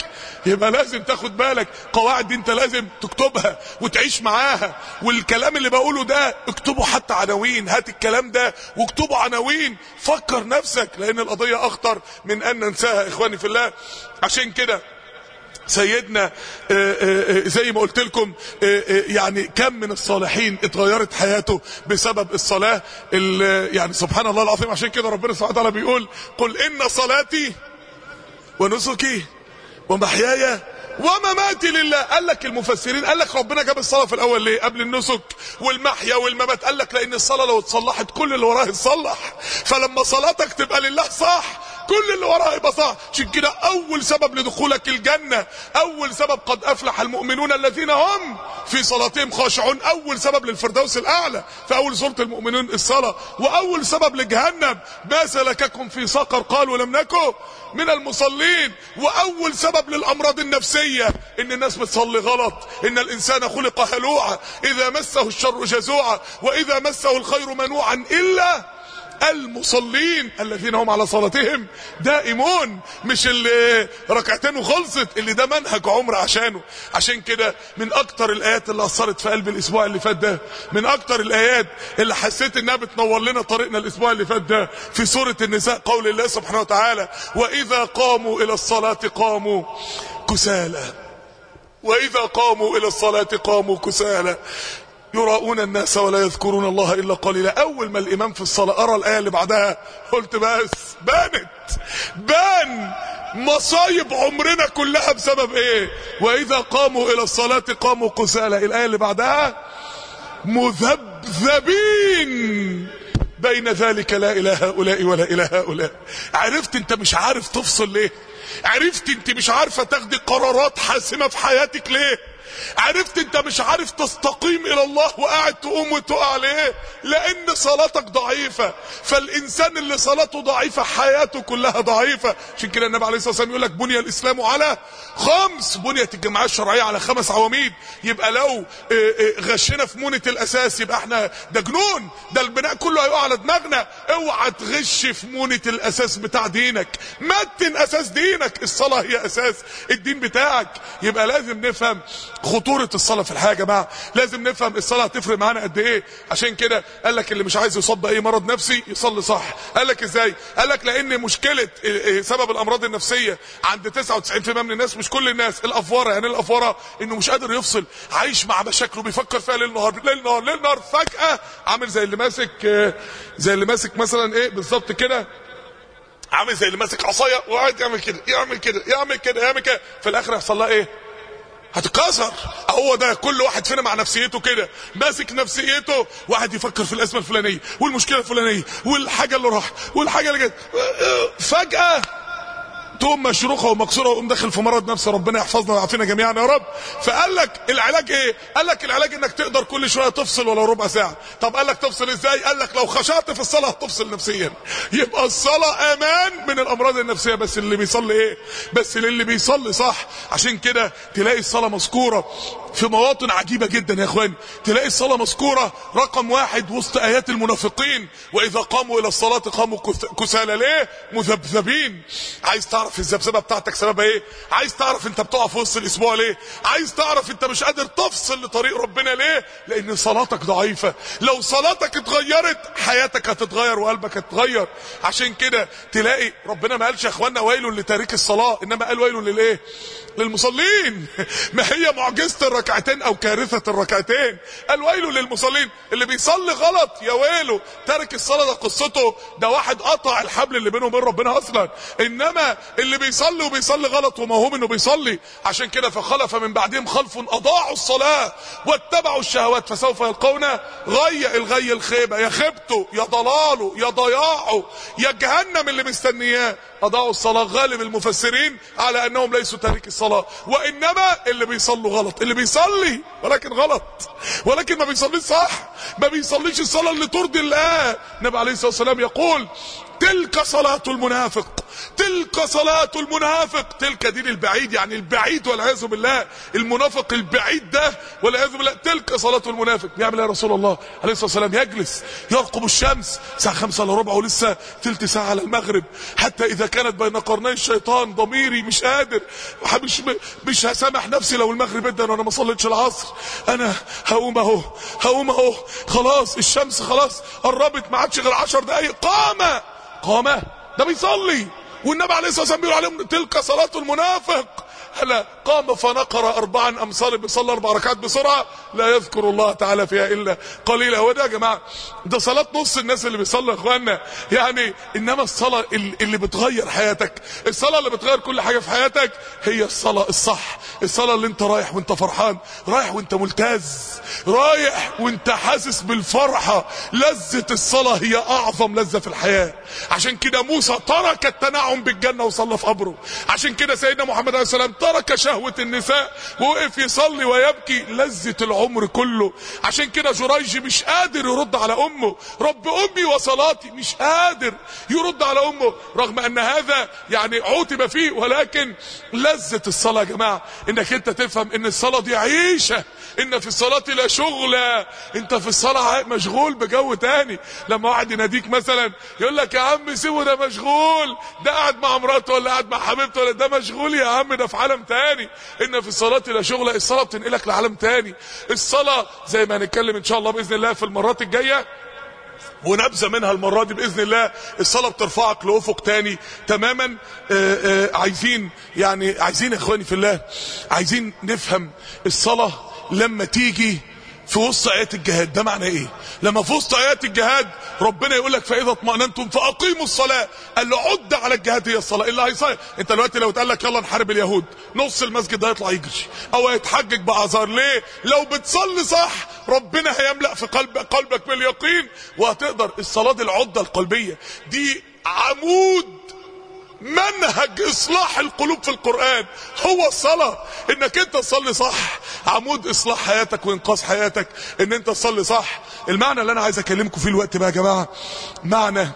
يبقى لازم تاخد بالك قواعد دي انت لازم تكتبها وتعيش معاها والكلام اللي بقوله ده اكتبه حتى عناوين هات الكلام ده واكتبه عناوين فكر نفسك لان القضية اخطر من ان ننساها اخواني في الله عشان كده سيدنا آآ آآ زي ما قلت لكم يعني كم من الصالحين اتغيرت حياته بسبب الصلاة يعني سبحان الله العظيم عشان كده ربنا سبحانه وتعالى بيقول قل ان صلاتي ونسكي ومحياي ومماتي لله قال لك المفسرين قال لك ربنا جاب الصلاه في الاول ليه قبل النسك والمحيا والممات قال لك لان الصلاه لو اتصلحت كل اللي وراها يتصلح فلما صلاتك تبقى لله صح كل اللي وراها يبقى صح عشان كده اول سبب لدخولك الجنه اول سبب قد افلح المؤمنون الذين هم في صلاتهم خاشعون اول سبب للفردوس الاعلى في اول سوره المؤمنون الصلاه واول سبب لجهنم ما سلككم في سقر قالوا لم نكن من المصلين واول سبب للامراض النفسيه ان الناس بتصلي غلط ان الانسان خلق هلوعا اذا مسه الشر جزوعا واذا مسه الخير منوعا الا المصلين الذين هم على صلاتهم دائمون مش اللي ركعتين وخلصت اللي ده منهج عمر عشانه عشان كده من اكتر الايات اللي اثرت في قلب الاسبوع اللي فات ده من اكتر الايات اللي حسيت انها بتنور لنا طريقنا الاسبوع اللي فات ده في سوره النساء قول الله سبحانه وتعالى واذا قاموا الى الصلاه قاموا كسالى واذا قاموا الى الصلاه قاموا كسالى يراؤون الناس ولا يذكرون الله الا قليلا اول ما الامام في الصلاه ارى الايه اللي بعدها قلت بس بانت بان مصايب عمرنا كلها بسبب ايه واذا قاموا الى الصلاه قاموا كسالى الايه اللي بعدها مذبذبين بين ذلك لا الى هؤلاء ولا الى هؤلاء عرفت انت مش عارف تفصل ليه عرفت انت مش عارفه تاخدي قرارات حاسمه في حياتك ليه عرفت انت مش عارف تستقيم الى الله وقاعد تقوم وتقع ليه لان صلاتك ضعيفة فالانسان اللي صلاته ضعيفة حياته كلها ضعيفة عشان كده النبي عليه الصلاة والسلام يقول لك بني الاسلام على خمس بنيت الجماعية الشرعية على خمس عواميد يبقى لو غشنا في مونة الاساس يبقى احنا ده جنون ده البناء كله هيقع على دماغنا اوعى تغش في مونة الاساس بتاع دينك متن اساس دينك الصلاة هي اساس الدين بتاعك يبقى لازم نفهم خطورة الصلاة في الحياة يا جماعة لازم نفهم الصلاة هتفرق معانا قد ايه عشان كده قال لك اللي مش عايز يصاب باي مرض نفسي يصلي صح قال لك ازاي قال لك لان مشكلة سبب الامراض النفسية عند 99% من الناس مش كل الناس الافوارة يعني الافوارة انه مش قادر يفصل عايش مع مشاكله بيفكر فيها ليل نهار ليل نهار ليل نهار فجأة عامل زي اللي ماسك زي اللي ماسك مثلا ايه بالظبط كده عامل زي اللي ماسك عصايه وقاعد يعمل كده يعمل كده يعمل كده يعمل كده في الاخر يحصل لها ايه هتتكسر هو ده كل واحد فينا مع نفسيته كده ماسك نفسيته واحد يفكر في الازمه الفلانيه والمشكله الفلانيه والحاجه اللي راحت والحاجه اللي جت فجاه تقوم مشروخه ومكسوره ويقوم داخل في مرض نفسي ربنا يحفظنا ويعافينا جميعا يا رب فقال لك العلاج ايه قال لك العلاج انك تقدر كل شويه تفصل ولو ربع ساعه طب قال لك تفصل ازاي قال لك لو خشعت في الصلاه هتفصل نفسيا يبقى الصلاه امان من الامراض النفسيه بس اللي بيصلي ايه بس اللي بيصلي صح عشان كده تلاقي الصلاه مذكوره في مواطن عجيبة جدا يا اخوان تلاقي الصلاة مذكورة رقم واحد وسط ايات المنافقين واذا قاموا الى الصلاة قاموا كسالى ليه مذبذبين عايز تعرف الذبذبة بتاعتك سببها ايه عايز تعرف انت بتقع في وسط الاسبوع ليه عايز تعرف انت مش قادر تفصل لطريق ربنا ليه لان صلاتك ضعيفة لو صلاتك اتغيرت حياتك هتتغير وقلبك هتتغير عشان كده تلاقي ربنا ما قالش يا اخوانا ويل لتارك الصلاة انما قال ويل للايه للمصلين ما هي معجزة الركعتين او كارثة الركعتين قال ويل للمصلين اللي بيصلي غلط يا ويله تارك الصلاة ده قصته ده واحد قطع الحبل اللي بينه وبين ربنا اصلا انما اللي بيصلي وبيصلي غلط وموهوم انه بيصلي عشان كده فخلف من بعدهم خلف اضاعوا الصلاة واتبعوا الشهوات فسوف يلقون غي الغي الخيبة يا خيبته يا ضلاله يا ضياعه يا جهنم اللي مستنياه اضاعوا الصلاة غالب المفسرين على انهم ليسوا تارك الصلاة وانما اللي بيصلوا غلط اللي بيصلي ولكن غلط ولكن ما بيصليش صح ما بيصليش الصلاة اللي ترضي الله النبي عليه الصلاة والسلام يقول تلك صلاة المنافق تلك صلاة المنافق تلك دين البعيد يعني البعيد والعياذ بالله المنافق البعيد ده والعياذ بالله تلك صلاة المنافق بيعمل ايه يا رسول الله عليه الصلاة والسلام يجلس يرقب الشمس الساعة خمسة الا ربع ولسه تلت ساعة على المغرب حتى اذا كانت بين قرني الشيطان ضميري مش قادر مش مش هسامح نفسي لو المغرب ادى وانا ما صليتش العصر انا هقوم اهو هقوم اهو خلاص الشمس خلاص قربت ما عادش غير 10 دقايق قام قام ده بيصلي والنبي عليه الصلاه والسلام بيقول عليهم تلك صلاه المنافق هلا قام فنقر اربعا امصار بيصلي اربع ركعات بسرعه لا يذكر الله تعالى فيها الا قليلا هو ده يا جماعه ده صلاه نص الناس اللي بيصلي يا اخوانا يعني انما الصلاه اللي بتغير حياتك الصلاه اللي بتغير كل حاجه في حياتك هي الصلاه الصح الصلاه اللي انت رايح وانت فرحان رايح وانت ملتز رايح وانت حاسس بالفرحه لذه الصلاه هي اعظم لذه في الحياه عشان كده موسى ترك التنعم بالجنه وصلى في قبره عشان كده سيدنا محمد عليه السلام ترك شهوة النساء ووقف يصلي ويبكي لذة العمر كله عشان كده جريج مش قادر يرد على امه رب امي وصلاتي مش قادر يرد على امه رغم ان هذا يعني عوتب فيه ولكن لذة الصلاة يا جماعة انك انت تفهم ان الصلاة دي عيشة ان في الصلاة لا شغلة انت في الصلاة مشغول بجو تاني لما واحد يناديك مثلا يقول لك يا عم سيبه ده مشغول ده قاعد مع مراته ولا قاعد مع حبيبته ولا ده مشغول يا عم ده في عالم تاني ان في الصلاة لا شغلة الصلاة بتنقلك لعالم تاني الصلاة زي ما هنتكلم ان شاء الله باذن الله في المرات الجاية ونبذة منها المرة دي بإذن الله الصلاة بترفعك لأفق تاني تماما آآ آآ عايزين يعني عايزين يا اخواني في الله عايزين نفهم الصلاة لما تيجي في وسط ايات الجهاد ده معنى ايه لما في وسط ايات الجهاد ربنا يقول لك فاذا اطمأننتم فاقيموا الصلاه قال له عد على الجهاد هي الصلاه اللي هيصلي انت دلوقتي لو اتقال لك يلا نحارب اليهود نص المسجد هيطلع يجري او هيتحجج باعذار ليه لو بتصلي صح ربنا هيملا في قلب قلبك باليقين وهتقدر الصلاه دي العده القلبيه دي عمود منهج اصلاح القلوب في القرآن هو الصلاة انك انت تصلي صح عمود اصلاح حياتك وانقاذ حياتك ان انت تصلي صح المعنى اللي انا عايز اكلمكم فيه الوقت بقى يا جماعة معنى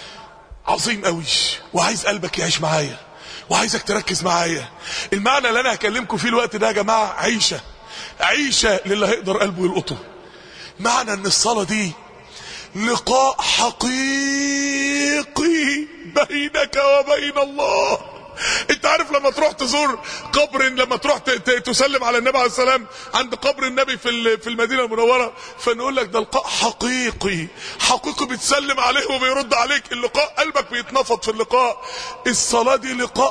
عظيم قوي وعايز قلبك يعيش معايا وعايزك تركز معايا المعنى اللي انا هكلمكم فيه الوقت ده يا جماعة عيشة عيشة للي هيقدر قلبه يلقطه معنى ان الصلاة دي لقاء حقيقي بينك وبين الله انت عارف لما تروح تزور قبر لما تروح تسلم على النبي عليه السلام عند قبر النبي في في المدينه المنوره فنقول لك ده لقاء حقيقي حقيقي بتسلم عليه وبيرد عليك اللقاء قلبك بيتنفض في اللقاء الصلاه دي لقاء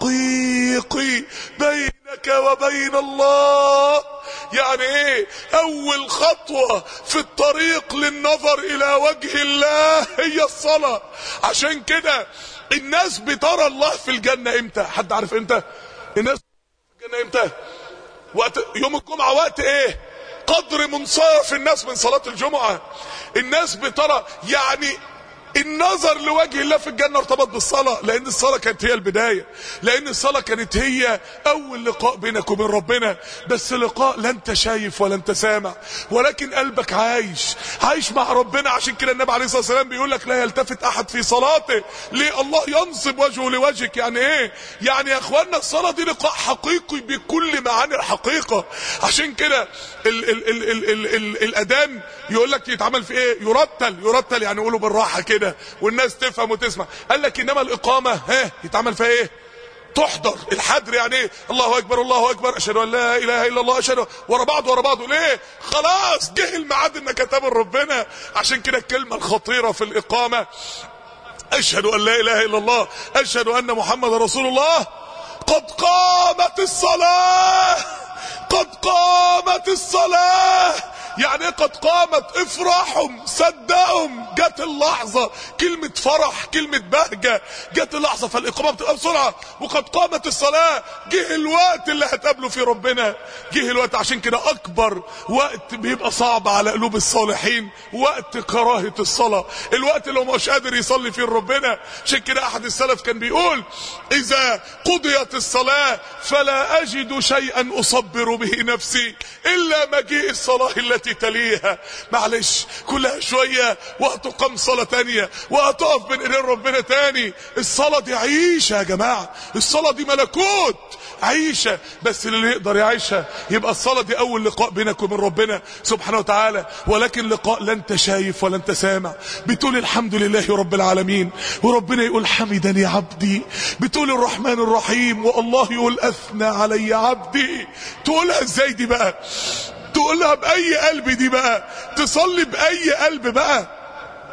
حقيقي بينك وبين الله يعني ايه اول خطوة في الطريق للنظر الى وجه الله هي الصلاة عشان كده الناس بترى الله في الجنة امتى حد عارف امتى الناس في الجنة امتى وقت يوم الجمعة وقت ايه قدر منصرف الناس من صلاة الجمعة الناس بترى يعني النظر لوجه الله في الجنة ارتبط بالصلاة لان الصلاة كانت هي البداية لان الصلاة كانت هي اول لقاء بينك وبين ربنا بس لقاء لا انت شايف ولا انت سامع ولكن قلبك عايش عايش مع ربنا عشان كده النبي عليه الصلاة والسلام بيقول لك لا يلتفت احد في صلاته ليه الله ينصب وجهه لوجهك يعني ايه يعني يا اخوانا الصلاة دي لقاء حقيقي بكل معاني الحقيقة عشان كده ال ال ال ال ال ال الاذان يقول لك يتعمل في ايه يرتل يرتل يعني يقولوا بالراحة كده كده والناس تفهم وتسمع قال لك انما الاقامه ها يتعمل فيها ايه تحضر الحدر يعني ايه الله اكبر الله اكبر اشهد ان لا اله الا الله اشهد ورا بعض ورا بعض ليه خلاص جه الميعاد انك تقابل ربنا عشان كده الكلمه الخطيره في الاقامه اشهد ان لا اله الا الله اشهد ان محمد رسول الله قد قامت الصلاه قد قامت الصلاه يعني ايه قد قامت افرحهم صدقهم جت اللحظة كلمة فرح كلمة بهجة جت اللحظة فالإقامة بتبقى بسرعة وقد قامت الصلاة جه الوقت اللي هتقابله فيه ربنا جه الوقت عشان كده أكبر وقت بيبقى صعب على قلوب الصالحين وقت كراهة الصلاة الوقت اللي هو مش قادر يصلي فيه ربنا عشان كده أحد السلف كان بيقول إذا قضيت الصلاة فلا أجد شيئا أصبر به نفسي إلا مجيء الصلاة التي والتي تليها معلش كلها شوية وهتقام صلاة تانية وهتقف بين ايدين ربنا تاني الصلاة دي عيشة يا جماعة الصلاة دي ملكوت عيشة بس اللي يقدر يعيشها يبقى الصلاة دي أول لقاء بينك وبين ربنا سبحانه وتعالى ولكن لقاء لا أنت شايف ولا أنت سامع بتقول الحمد لله رب العالمين وربنا يقول حمدني عبدي بتقول الرحمن الرحيم والله يقول أثنى علي عبدي تقولها ازاي دي بقى تقولها بأي قلب دي بقى تصلي بأي قلب بقى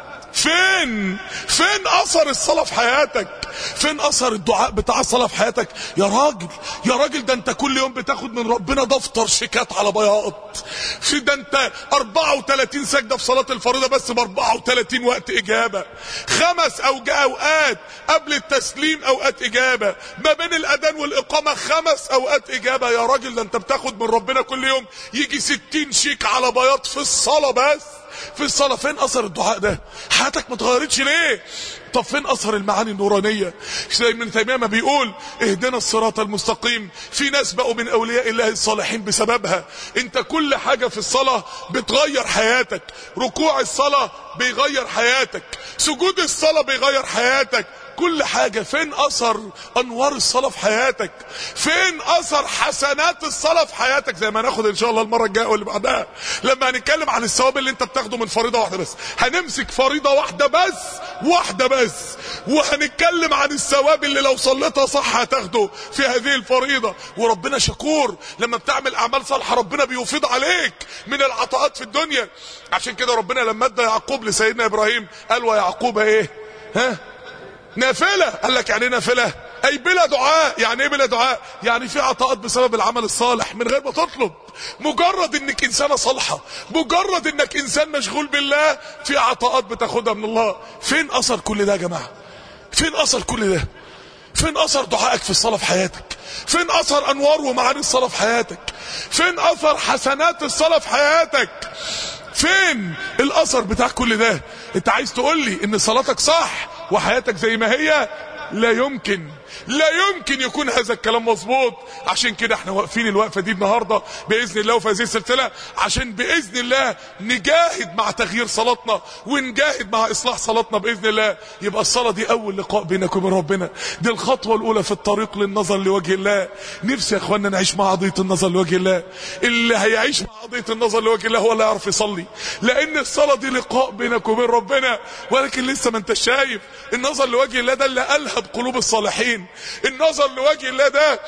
فين فين اثر الصلاه في حياتك فين اثر الدعاء بتاع الصلاه في حياتك يا راجل يا راجل ده انت كل يوم بتاخد من ربنا دفتر شيكات على بياض في ده انت 34 سجده في صلاه الفريضه بس ب 34 وقت اجابه خمس اوجه اوقات قبل التسليم اوقات اجابه ما بين الاذان والاقامه خمس اوقات اجابه يا راجل ده انت بتاخد من ربنا كل يوم يجي 60 شيك على بياض في الصلاه بس في الصلاة فين أثر الدعاء ده حياتك ما اتغيرتش ليه طب فين أثر المعاني النورانية زي ابن تيمية ما بيقول اهدنا الصراط المستقيم في ناس بقوا من أولياء الله الصالحين بسببها انت كل حاجة في الصلاة بتغير حياتك ركوع الصلاة بيغير حياتك سجود الصلاة بيغير حياتك كل حاجة فين اثر انوار الصلاة في حياتك فين اثر حسنات الصلاة في حياتك زي ما ناخد ان شاء الله المرة الجاية واللي بعدها لما هنتكلم عن الثواب اللي انت بتاخده من فريضة واحدة بس هنمسك فريضة واحدة بس واحدة بس وهنتكلم عن الثواب اللي لو صليتها صح هتاخده في هذه الفريضة وربنا شكور لما بتعمل اعمال صالحة ربنا بيفيض عليك من العطاءات في الدنيا عشان كده ربنا لما ادى يعقوب لسيدنا ابراهيم قال ويعقوب ايه ها نافلة قال لك يعني ايه نافلة اي بلا دعاء يعني ايه بلا دعاء يعني في عطاءات بسبب العمل الصالح من غير ما تطلب مجرد انك انسانة صالحة مجرد انك انسان مشغول بالله في عطاءات بتاخدها من الله فين اثر كل ده يا جماعة فين اثر كل ده فين اثر دعائك في الصلاة في حياتك فين اثر انوار ومعاني الصلاة في حياتك فين اثر حسنات الصلاة في حياتك فين الاثر بتاع كل ده انت عايز تقول لي ان صلاتك صح وحياتك زي ما هي لا يمكن لا يمكن يكون هذا الكلام مظبوط عشان كده احنا واقفين الوقفه دي النهارده باذن الله وفي هذه السلسله عشان باذن الله نجاهد مع تغيير صلاتنا ونجاهد مع اصلاح صلاتنا باذن الله يبقى الصلاه دي اول لقاء بينك وبين ربنا دي الخطوه الاولى في الطريق للنظر لوجه الله نفسي يا اخوانا نعيش مع قضيه النظر لوجه الله اللي هيعيش مع قضيه النظر لوجه الله هو اللي يعرف يصلي لان الصلاه دي لقاء بينك وبين ربنا ولكن لسه ما انت شايف النظر لوجه الله ده اللي الهب قلوب الصالحين النظر لوجه الله ده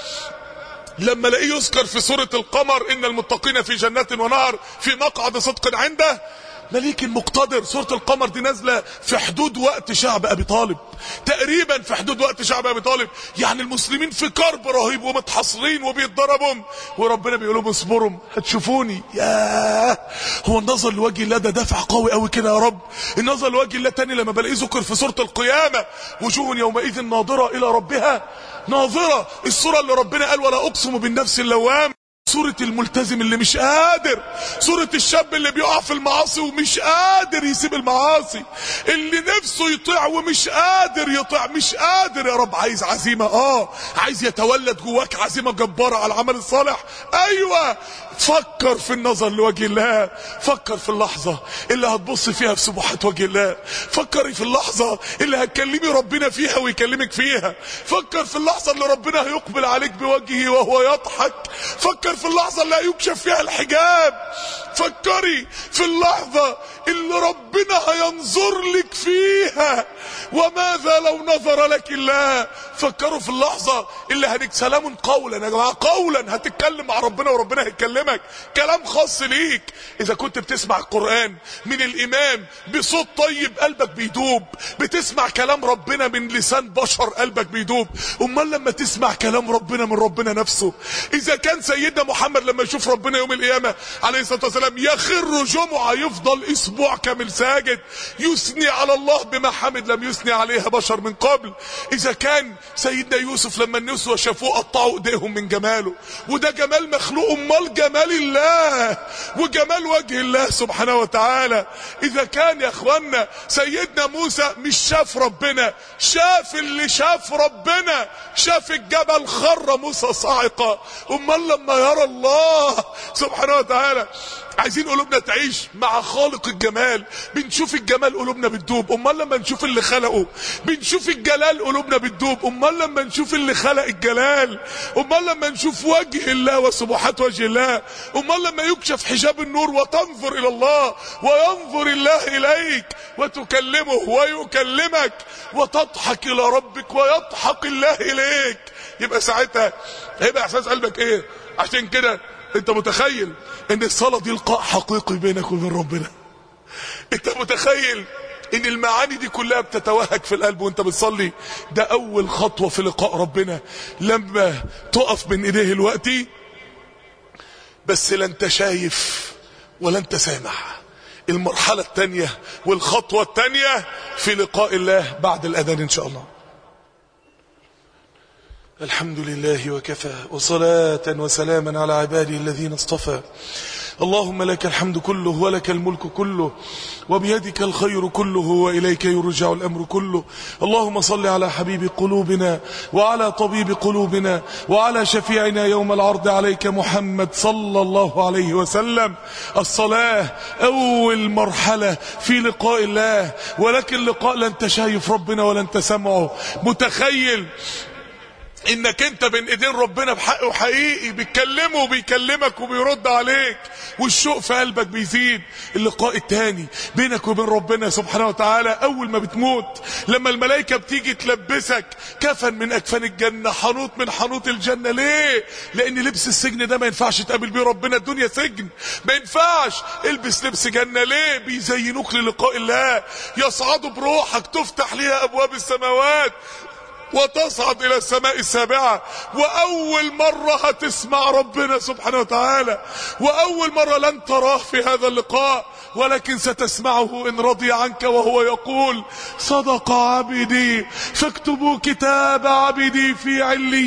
لما الاقيه يذكر في سورة القمر ان المتقين في جنات ونهر في مقعد صدق عنده مليك المقتدر سورة القمر دي نازلة في حدود وقت شعب ابي طالب تقريبا في حدود وقت شعب ابي طالب يعني المسلمين في كرب رهيب ومتحصرين وبيتضربوا وربنا بيقول لهم اصبروا هتشوفوني ياه هو النظر لوجه الله ده دافع قوي قوي كده يا رب النظر لوجه الله تاني لما بلاقيه ذكر في سورة القيامة وجوه يومئذ ناظرة الى ربها ناظرة السورة اللي ربنا قال ولا اقسم بالنفس اللوام سورة الملتزم اللي مش قادر سورة الشاب اللي بيقع في المعاصي ومش قادر يسيب المعاصي اللي نفسه يطيع ومش قادر يطيع مش قادر يا رب عايز عزيمة اه عايز يتولد جواك عزيمة جبارة على العمل الصالح ايوه فكر في النظر لوجه الله فكر في اللحظة اللي هتبص فيها في سبحات وجه الله فكري في اللحظة اللي هتكلمي ربنا فيها ويكلمك فيها فكر في اللحظة اللي ربنا هيقبل عليك بوجهه وهو يضحك فكر في اللحظة اللي هيكشف فيها الحجاب فكري في اللحظة اللي ربنا هينظر لك فيها وماذا لو نظر لك الله فكروا في اللحظة اللي هنك سلام قولا يا جماعة قولا هتتكلم مع ربنا وربنا هيكلمك كلام خاص ليك اذا كنت بتسمع القرآن من الامام بصوت طيب قلبك بيدوب بتسمع كلام ربنا من لسان بشر قلبك بيدوب امال لما تسمع كلام ربنا من ربنا نفسه اذا كان سيدنا محمد لما يشوف ربنا يوم القيامة عليه الصلاة والسلام يخر جمعة يفضل اسبوع كامل ساجد يثني على الله بما حمد لم يثني عليها بشر من قبل اذا كان سيدنا يوسف لما النسوة شافوه قطعوا ايديهم من جماله وده جمال مخلوق امال جمال الله وجمال وجه الله سبحانه وتعالى اذا كان يا اخوانا سيدنا موسى مش شاف ربنا شاف اللي شاف ربنا شاف الجبل خر موسى صاعقة امال امال لما يرى الله سبحانه وتعالى عايزين قلوبنا تعيش مع خالق الجمال بنشوف الجمال قلوبنا بتدوب امال لما نشوف اللي خلقه بنشوف الجلال قلوبنا بتدوب امال لما نشوف اللي خلق الجلال امال لما نشوف وجه الله وسبحات وجه الله امال لما يكشف حجاب النور وتنظر الى الله وينظر الله اليك وتكلمه ويكلمك وتضحك الى ربك ويضحك الله اليك يبقى ساعتها هيبقى احساس قلبك ايه عشان كده انت متخيل ان الصلاة دي لقاء حقيقي بينك وبين ربنا انت متخيل ان المعاني دي كلها بتتوهج في القلب وانت بتصلي ده اول خطوة في لقاء ربنا لما تقف بين ايديه الوقتي بس لا انت شايف ولا انت سامع المرحلة التانية والخطوة التانية في لقاء الله بعد الاذان ان شاء الله الحمد لله وكفى وصلاة وسلاما على عباده الذين اصطفى اللهم لك الحمد كله ولك الملك كله وبيدك الخير كله وإليك يرجع الأمر كله اللهم صل على حبيب قلوبنا وعلى طبيب قلوبنا وعلى شفيعنا يوم العرض عليك محمد صلى الله عليه وسلم الصلاة أول مرحلة في لقاء الله ولكن لقاء لا انت شايف ربنا ولا انت سمعه متخيل انك انت بين ايدين ربنا بحق وحقيقي بيتكلمه وبيكلمك وبيرد عليك والشوق في قلبك بيزيد اللقاء التاني بينك وبين ربنا سبحانه وتعالى اول ما بتموت لما الملائكة بتيجي تلبسك كفن من اكفان الجنة حنوط من حنوط الجنة ليه لان لبس السجن ده ما ينفعش تقابل بيه ربنا الدنيا سجن ما ينفعش البس لبس جنة ليه بيزينوك للقاء الله يصعدوا بروحك تفتح ليها ابواب السماوات وتصعد الى السماء السابعة واول مرة هتسمع ربنا سبحانه وتعالى واول مرة لن تراه في هذا اللقاء ولكن ستسمعه ان رضي عنك وهو يقول صدق عبدي فاكتبوا كتاب عبدي في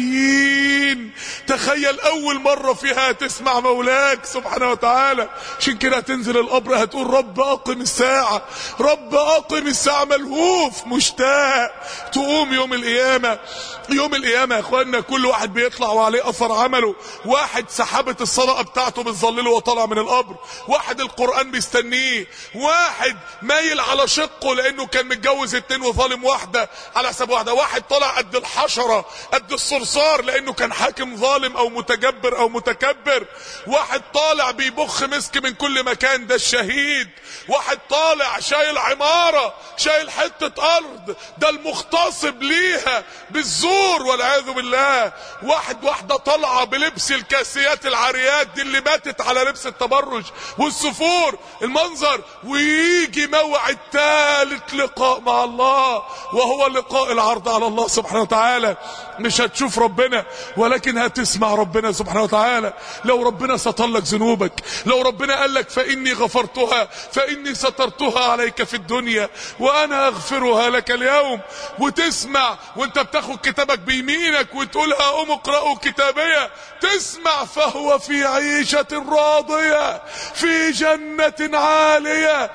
عليين تخيل اول مرة فيها تسمع مولاك سبحانه وتعالى عشان كده هتنزل القبر هتقول رب اقم الساعة رب اقم الساعة ملهوف مشتاق تقوم يوم القيامة القيامة يوم القيامة يا اخوانا كل واحد بيطلع وعليه اثر عمله واحد سحابة الصدقة بتاعته بتظلله وطلع من القبر واحد القرآن بيستنيه واحد مايل على شقه لانه كان متجوز اتنين وظالم واحدة على حساب واحدة واحد طلع قد الحشرة قد الصرصار لانه كان حاكم ظالم او متجبر او متكبر واحد طالع بيبخ مسك من كل مكان ده الشهيد واحد طالع شايل عمارة شايل حتة ارض ده المغتصب ليها بالزور والعياذ بالله واحد واحدة طالعة بلبس الكاسيات العاريات دي اللي ماتت على لبس التبرج والسفور المنظر ويجي موعد ثالث لقاء مع الله وهو لقاء العرض على الله سبحانه وتعالى مش هتشوف ربنا ولكن هتسمع ربنا سبحانه وتعالى لو ربنا ستر لك ذنوبك لو ربنا قال لك فإني غفرتها فإني سترتها عليك في الدنيا وأنا أغفرها لك اليوم وتسمع وانت بتاخد كتابك بيمينك وتقولها قوم اقرأوا كتابية تسمع فهو في عيشة راضية في جنة عالية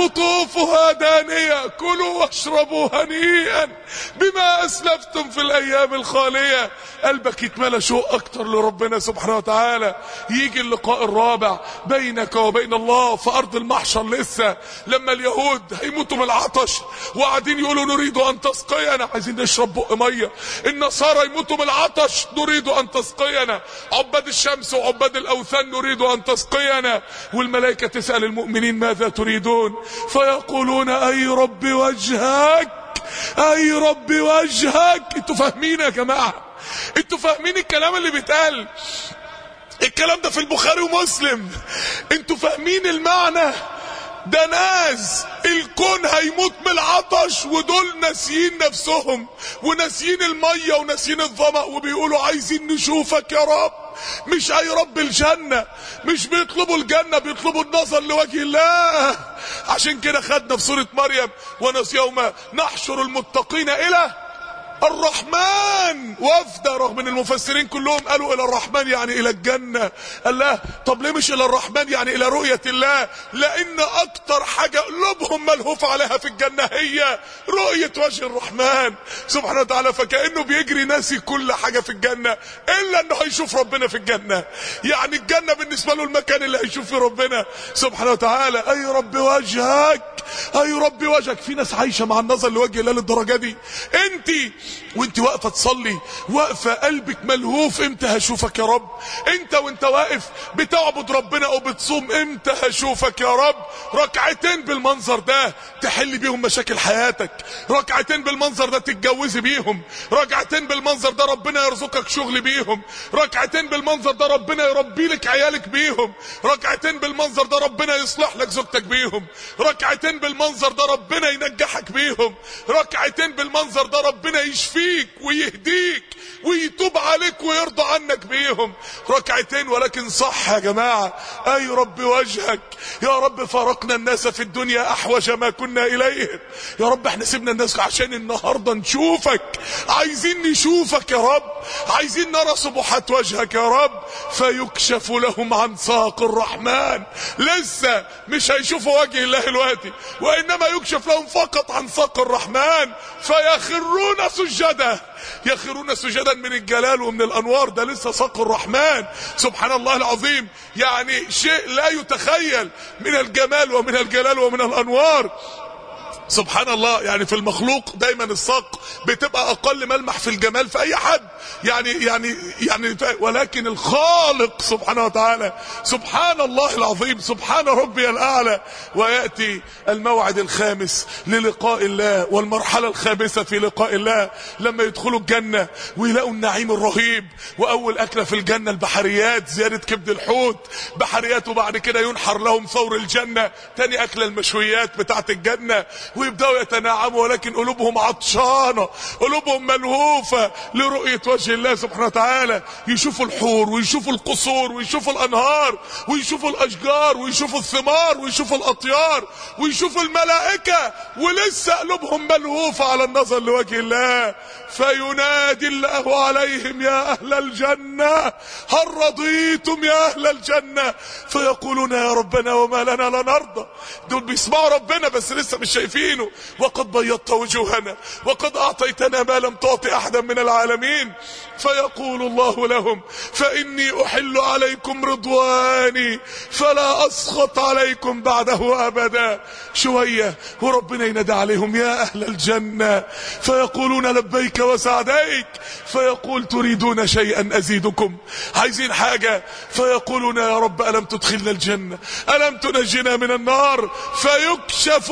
قطوفها دانية كلوا واشربوا هنيئا بما أسلفتم في الأيام الخالية قلبك يتملى شوق أكتر لربنا سبحانه وتعالى يجي اللقاء الرابع بينك وبين الله في أرض المحشر لسه لما اليهود هيموتوا من العطش وقاعدين يقولوا نريد أن تسقينا عايزين نشرب بق مية النصارى يموتوا من العطش نريد أن تسقينا عباد الشمس وعباد الأوثان نريد أن تسقينا والملائكة تسأل المؤمنين ماذا تريدون فيقولون أي رب وجهك أي رب وجهك انتوا فاهمين يا جماعة انتوا فاهمين الكلام اللي بيتقال الكلام ده في البخاري ومسلم انتوا فاهمين المعنى ده ناس الكون هيموت من العطش ودول ناسيين نفسهم وناسيين المية وناسيين الظمأ وبيقولوا عايزين نشوفك يا رب مش اي رب الجنة مش بيطلبوا الجنة بيطلبوا النظر لوجه الله عشان كده خدنا في سورة مريم وناس يوم نحشر المتقين الى الرحمن وفد رغم ان المفسرين كلهم قالوا الى الرحمن يعني الى الجنة قال لا طب ليه مش الى الرحمن يعني الى رؤية الله لان اكتر حاجة قلوبهم ملهوف عليها في الجنة هي رؤية وجه الرحمن سبحانه وتعالى فكأنه بيجري ناسي كل حاجة في الجنة الا انه هيشوف ربنا في الجنة يعني الجنة بالنسبة له المكان اللي هيشوف فيه ربنا سبحانه وتعالى اي رب وجهك اي رب وجهك في ناس عايشة مع النظر لوجه الله للدرجة دي انت وانت واقفة تصلي واقفة قلبك ملهوف امتى هشوفك يا رب انت وانت واقف بتعبد ربنا او بتصوم امتى هشوفك يا رب ركعتين بالمنظر ده تحل بيهم مشاكل حياتك ركعتين بالمنظر ده تتجوزي بيهم ركعتين بالمنظر ده ربنا يرزقك شغل بيهم ركعتين بالمنظر ده ربنا يربي لك عيالك بيهم ركعتين بالمنظر ده ربنا يصلح لك زوجتك بيهم ركعتين بالمنظر ده ربنا ينجحك بيهم ركعتين بالمنظر ده ربنا يشفيك ويهديك ويتوب عليك ويرضى عنك بيهم ركعتين ولكن صح يا جماعة اي رب وجهك يا رب فارقنا الناس في الدنيا احوج ما كنا اليه يا رب احنا سيبنا الناس عشان النهاردة نشوفك عايزين نشوفك يا رب عايزين نرى سبحات وجهك يا رب فيكشف لهم عن ساق الرحمن لسه مش هيشوفوا وجه الله دلوقتي وانما يكشف لهم فقط عن ساق الرحمن فيخرون سجدا يخرون سجدا من الجلال ومن الانوار ده لسه ساق الرحمن سبحان الله العظيم يعني شيء لا يتخيل من الجمال ومن الجلال ومن الانوار سبحان الله يعني في المخلوق دايما الساق بتبقى اقل ملمح في الجمال في اي حد يعني يعني يعني ولكن الخالق سبحانه وتعالى سبحان الله العظيم سبحان ربي الاعلى وياتي الموعد الخامس للقاء الله والمرحله الخامسه في لقاء الله لما يدخلوا الجنه ويلاقوا النعيم الرهيب واول اكله في الجنه البحريات زياده كبد الحوت بحريات وبعد كده ينحر لهم ثور الجنه تاني اكله المشويات بتاعت الجنه ويبداوا يتناعموا ولكن قلوبهم عطشانه قلوبهم ملهوفه لرؤيه وجه الله سبحانه وتعالى يشوفوا الحور ويشوفوا القصور ويشوفوا الانهار ويشوفوا الاشجار ويشوفوا الثمار ويشوفوا الاطيار ويشوفوا الملائكه ولسه قلوبهم ملهوفه على النظر لوجه الله فينادي الله عليهم يا اهل الجنه هل رضيتم يا اهل الجنه فيقولون يا ربنا وما لنا لا نرضى دول بيسمعوا ربنا بس لسه مش شايفينه وقد بيضت وجوهنا وقد اعطيتنا ما لم تعطي احدا من العالمين فيقول الله لهم فاني احل عليكم رضواني فلا اسخط عليكم بعده ابدا شويه وربنا ينادى عليهم يا اهل الجنه فيقولون لبيك وسعديك فيقول تريدون شيئا ازيدكم عايزين حاجه فيقولون يا رب الم تدخلنا الجنه الم تنجنا من النار فيكشف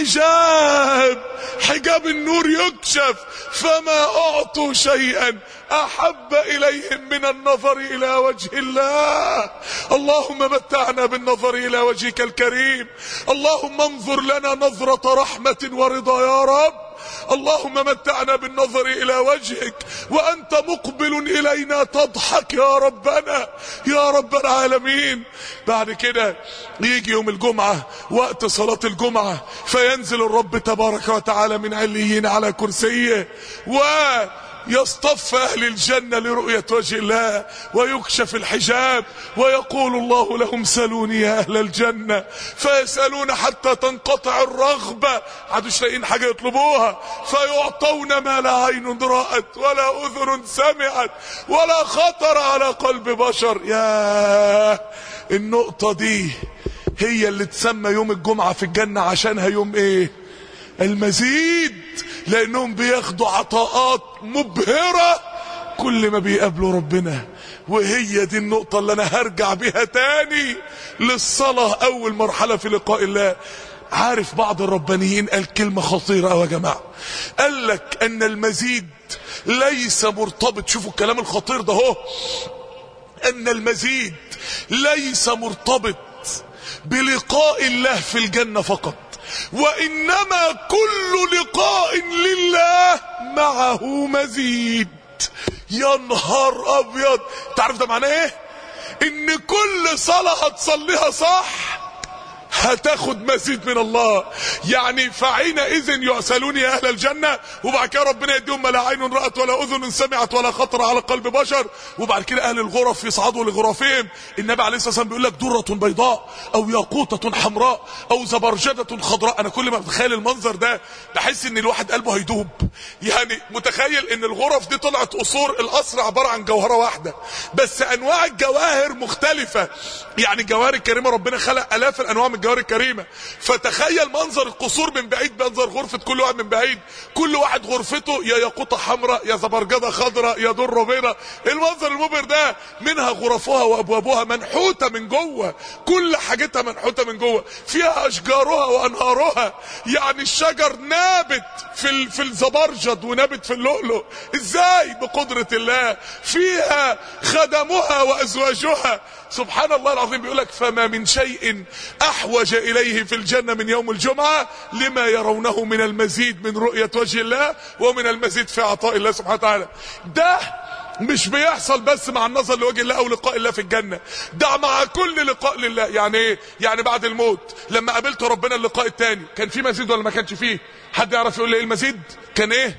الحجاب حجاب النور يكشف فما اعطوا شيئا احب اليهم من النظر الى وجه الله اللهم متعنا بالنظر الى وجهك الكريم اللهم انظر لنا نظرة رحمة ورضا يا رب اللهم متعنا بالنظر الى وجهك وانت مقبل الينا تضحك يا ربنا يا رب العالمين بعد كده يجي يوم الجمعة وقت صلاة الجمعة فينزل الرب تبارك وتعالى من عليين على كرسيه و يصطف اهل الجنة لرؤية وجه الله ويكشف الحجاب ويقول الله لهم سلوني يا اهل الجنة فيسألون حتى تنقطع الرغبة عادوش لاقيين حاجة يطلبوها فيعطون ما لا عين رأت ولا اذن سمعت ولا خطر على قلب بشر يا النقطة دي هي اللي تسمى يوم الجمعة في الجنة عشانها يوم ايه المزيد لانهم بياخدوا عطاءات مبهرة كل ما بيقابلوا ربنا وهي دي النقطة اللي انا هرجع بيها تاني للصلاة اول مرحلة في لقاء الله عارف بعض الربانيين قال كلمة خطيرة أوي يا جماعة قال لك ان المزيد ليس مرتبط شوفوا الكلام الخطير ده هو ان المزيد ليس مرتبط بلقاء الله في الجنة فقط وانما كل لقاء لله معه مزيد يا نهار ابيض تعرف ده معناه ايه ان كل صلاة هتصليها صح هتاخد مزيد من الله يعني فحينئذ يعسلون يا اهل الجنه وبعد كده ربنا يديهم ما لا عين رات ولا اذن سمعت ولا خطر على قلب بشر وبعد كده اهل الغرف يصعدوا لغرفهم النبي عليه الصلاه والسلام بيقول لك دره بيضاء او ياقوته حمراء او زبرجده خضراء انا كل ما بتخيل المنظر ده بحس ان الواحد قلبه هيدوب يعني متخيل ان الغرف دي طلعت قصور القصر عباره عن جوهره واحده بس انواع الجواهر مختلفه يعني الجواهر الكريمه ربنا خلق الاف الانواع من الجواهر الكريمه فتخيل منظر القصور من بعيد منظر غرفه كل واحد من بعيد كل واحد غرفته يا ياقوته حمراء يا زبرجده خضراء يا در بيضاء المنظر المبهر ده منها غرفها وابوابها منحوته من جوه كل حاجتها منحوته من جوه فيها اشجارها وانهارها يعني الشجر نابت في ال... في الزبرجد ونابت في اللؤلؤ ازاي بقدره الله فيها خدمها وازواجها سبحان الله العظيم بيقول لك فما من شيء احوج اليه في الجنه من يوم الجمعه لما يرونه من المزيد من رؤيه وجه الله ومن المزيد في عطاء الله سبحانه وتعالى ده مش بيحصل بس مع النظر لوجه الله او لقاء الله في الجنه ده مع كل لقاء لله يعني ايه يعني بعد الموت لما قابلت ربنا اللقاء الثاني كان في مزيد ولا ما كانش فيه حد يعرف يقول لي ايه المزيد كان ايه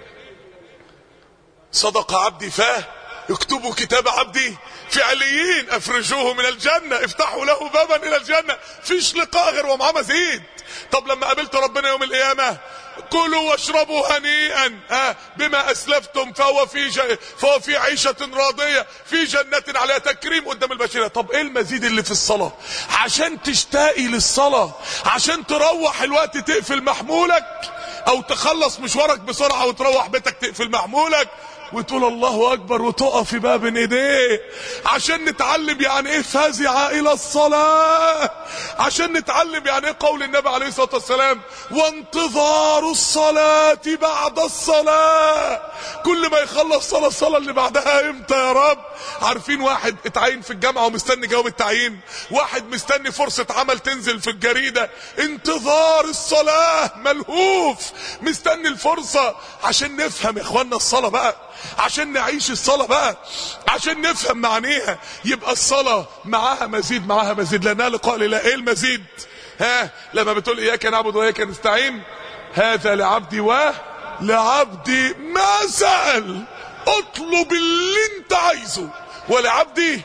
صدق عبدي فاه اكتبوا كتاب عبدي فعليين افرجوه من الجنة افتحوا له بابا الى الجنة فيش لقاء غير ومعاه مزيد طب لما قابلت ربنا يوم القيامة كلوا واشربوا هنيئا ها بما اسلفتم فهو في ج... فهو في عيشة راضية في جنة عليها تكريم قدام البشرية طب ايه المزيد اللي في الصلاة عشان تشتاقي للصلاة عشان تروح الوقت تقفل محمولك او تخلص مشوارك بسرعة وتروح بيتك تقفل محمولك وتقول الله اكبر وتقف في باب ايديه عشان نتعلم يعني ايه فزع الى الصلاه عشان نتعلم يعني ايه قول النبي عليه الصلاه والسلام وانتظار الصلاه بعد الصلاه كل ما يخلص صلاه الصلاه اللي بعدها امتى يا رب عارفين واحد اتعين في الجامعه ومستني جواب التعيين واحد مستني فرصه عمل تنزل في الجريده انتظار الصلاه ملهوف مستني الفرصه عشان نفهم يا اخوانا الصلاه بقى عشان نعيش الصلاة بقى عشان نفهم معانيها يبقى الصلاة معاها مزيد معاها مزيد لانها لقاء لله ايه المزيد ها لما بتقول اياك نعبد واياك نستعين هذا لعبدي و لعبدي ما سأل اطلب اللي انت عايزه ولعبدي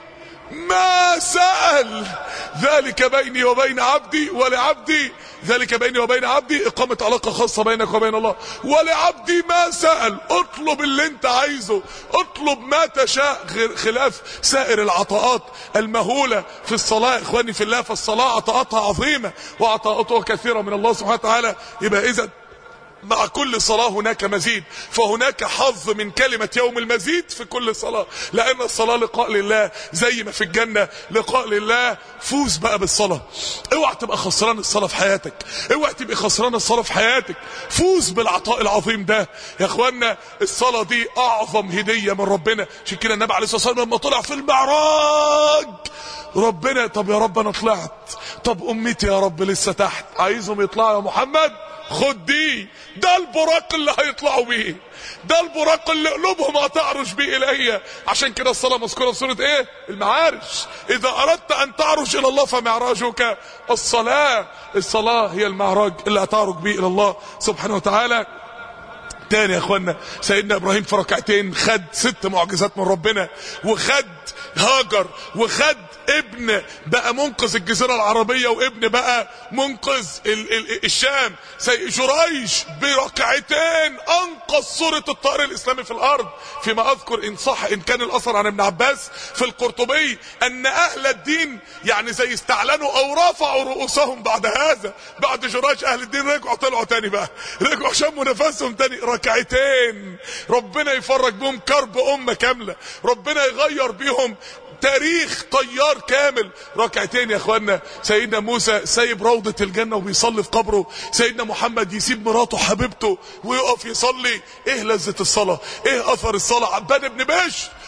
ما سأل ذلك بيني وبين عبدي ولعبدي ذلك بيني وبين عبدي إقامة علاقة خاصة بينك وبين الله ولعبدي ما سأل اطلب اللي انت عايزه اطلب ما تشاء خلاف سائر العطاءات المهولة في الصلاة إخواني في الله فالصلاة عطاءاتها عظيمة وعطاءاتها كثيرة من الله سبحانه وتعالى يبقى إذا مع كل صلاة هناك مزيد فهناك حظ من كلمة يوم المزيد في كل صلاة لأن الصلاة لقاء لله زي ما في الجنة لقاء لله فوز بقى بالصلاة اوعى تبقى خسران الصلاة في حياتك اوعى تبقى خسران الصلاة في حياتك فوز بالعطاء العظيم ده يا اخوانا الصلاة دي اعظم هدية من ربنا عشان كده النبي عليه الصلاة والسلام لما طلع في المعراج ربنا طب يا رب انا طلعت طب امتي يا رب لسه تحت عايزهم يطلعوا يا محمد خد دي ده البراق اللي هيطلعوا بيه ده البراق اللي قلوبهم هتعرج بيه الي عشان كده الصلاه مذكوره في سوره ايه المعارج اذا اردت ان تعرج الى الله فمعراجك الصلاه الصلاه هي المعراج اللي هتعرج بيه الى الله سبحانه وتعالى تاني يا اخوانا سيدنا ابراهيم في ركعتين خد ست معجزات من ربنا وخد هاجر وخد ابن بقى منقذ الجزيرة العربية وابن بقى منقذ ال ال الشام سي جريش بركعتين انقذ صورة الطائر الاسلامي في الارض فيما اذكر ان صح ان كان الاثر عن ابن عباس في القرطبي ان اهل الدين يعني زي استعلنوا او رفعوا رؤوسهم بعد هذا بعد جراج اهل الدين رجعوا طلعوا تاني بقى رجعوا شموا نفسهم تاني ركعتين ربنا يفرج بهم كرب امة كاملة ربنا يغير بيهم تاريخ طيار كامل ركعتين يا اخوانا سيدنا موسى سايب روضة الجنة وبيصلي في قبره سيدنا محمد يسيب مراته حبيبته ويقف يصلي ايه لذة الصلاة ايه اثر الصلاة عبان ابن بشر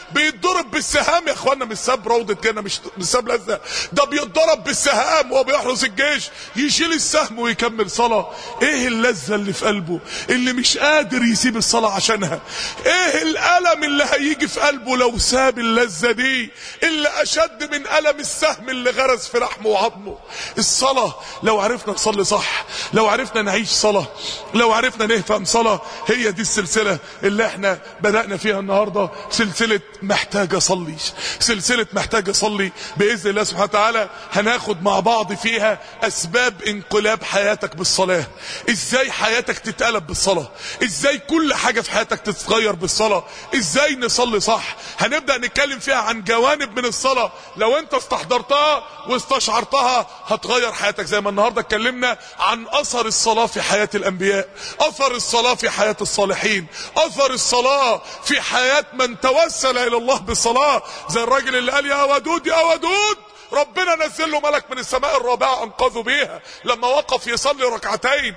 بيتضرب بالسهام يا اخوانا مش ساب روضة جنة مش مش ساب لزة ده بيتضرب بالسهام وهو بيحرس الجيش يشيل السهم ويكمل صلاة ايه اللذة اللي في قلبه اللي مش قادر يسيب الصلاة عشانها ايه الالم اللي هيجي في قلبه لو ساب اللذة دي اللي اشد من الم السهم اللي غرس في لحمه وعظمه الصلاة لو عرفنا نصلي صح لو عرفنا نعيش صلاة لو عرفنا نفهم صلاة هي دي السلسلة اللي احنا بدأنا فيها النهاردة سلسلة محتاج اصلي سلسلة محتاج اصلي بإذن الله سبحانه وتعالى هناخد مع بعض فيها اسباب انقلاب حياتك بالصلاة ازاي حياتك تتقلب بالصلاة ازاي كل حاجة في حياتك تتغير بالصلاة ازاي نصلي صح هنبدأ نتكلم فيها عن جوانب من الصلاة لو انت استحضرتها واستشعرتها هتغير حياتك زي ما النهاردة اتكلمنا عن اثر الصلاة في حياة الانبياء اثر الصلاة في حياة الصالحين اثر الصلاة في حياة من توسل الى الله بالصلاة زي الراجل اللي قال يا ودود يا ودود ربنا نزل له ملك من السماء الرابعة انقذه بيها لما وقف يصلي ركعتين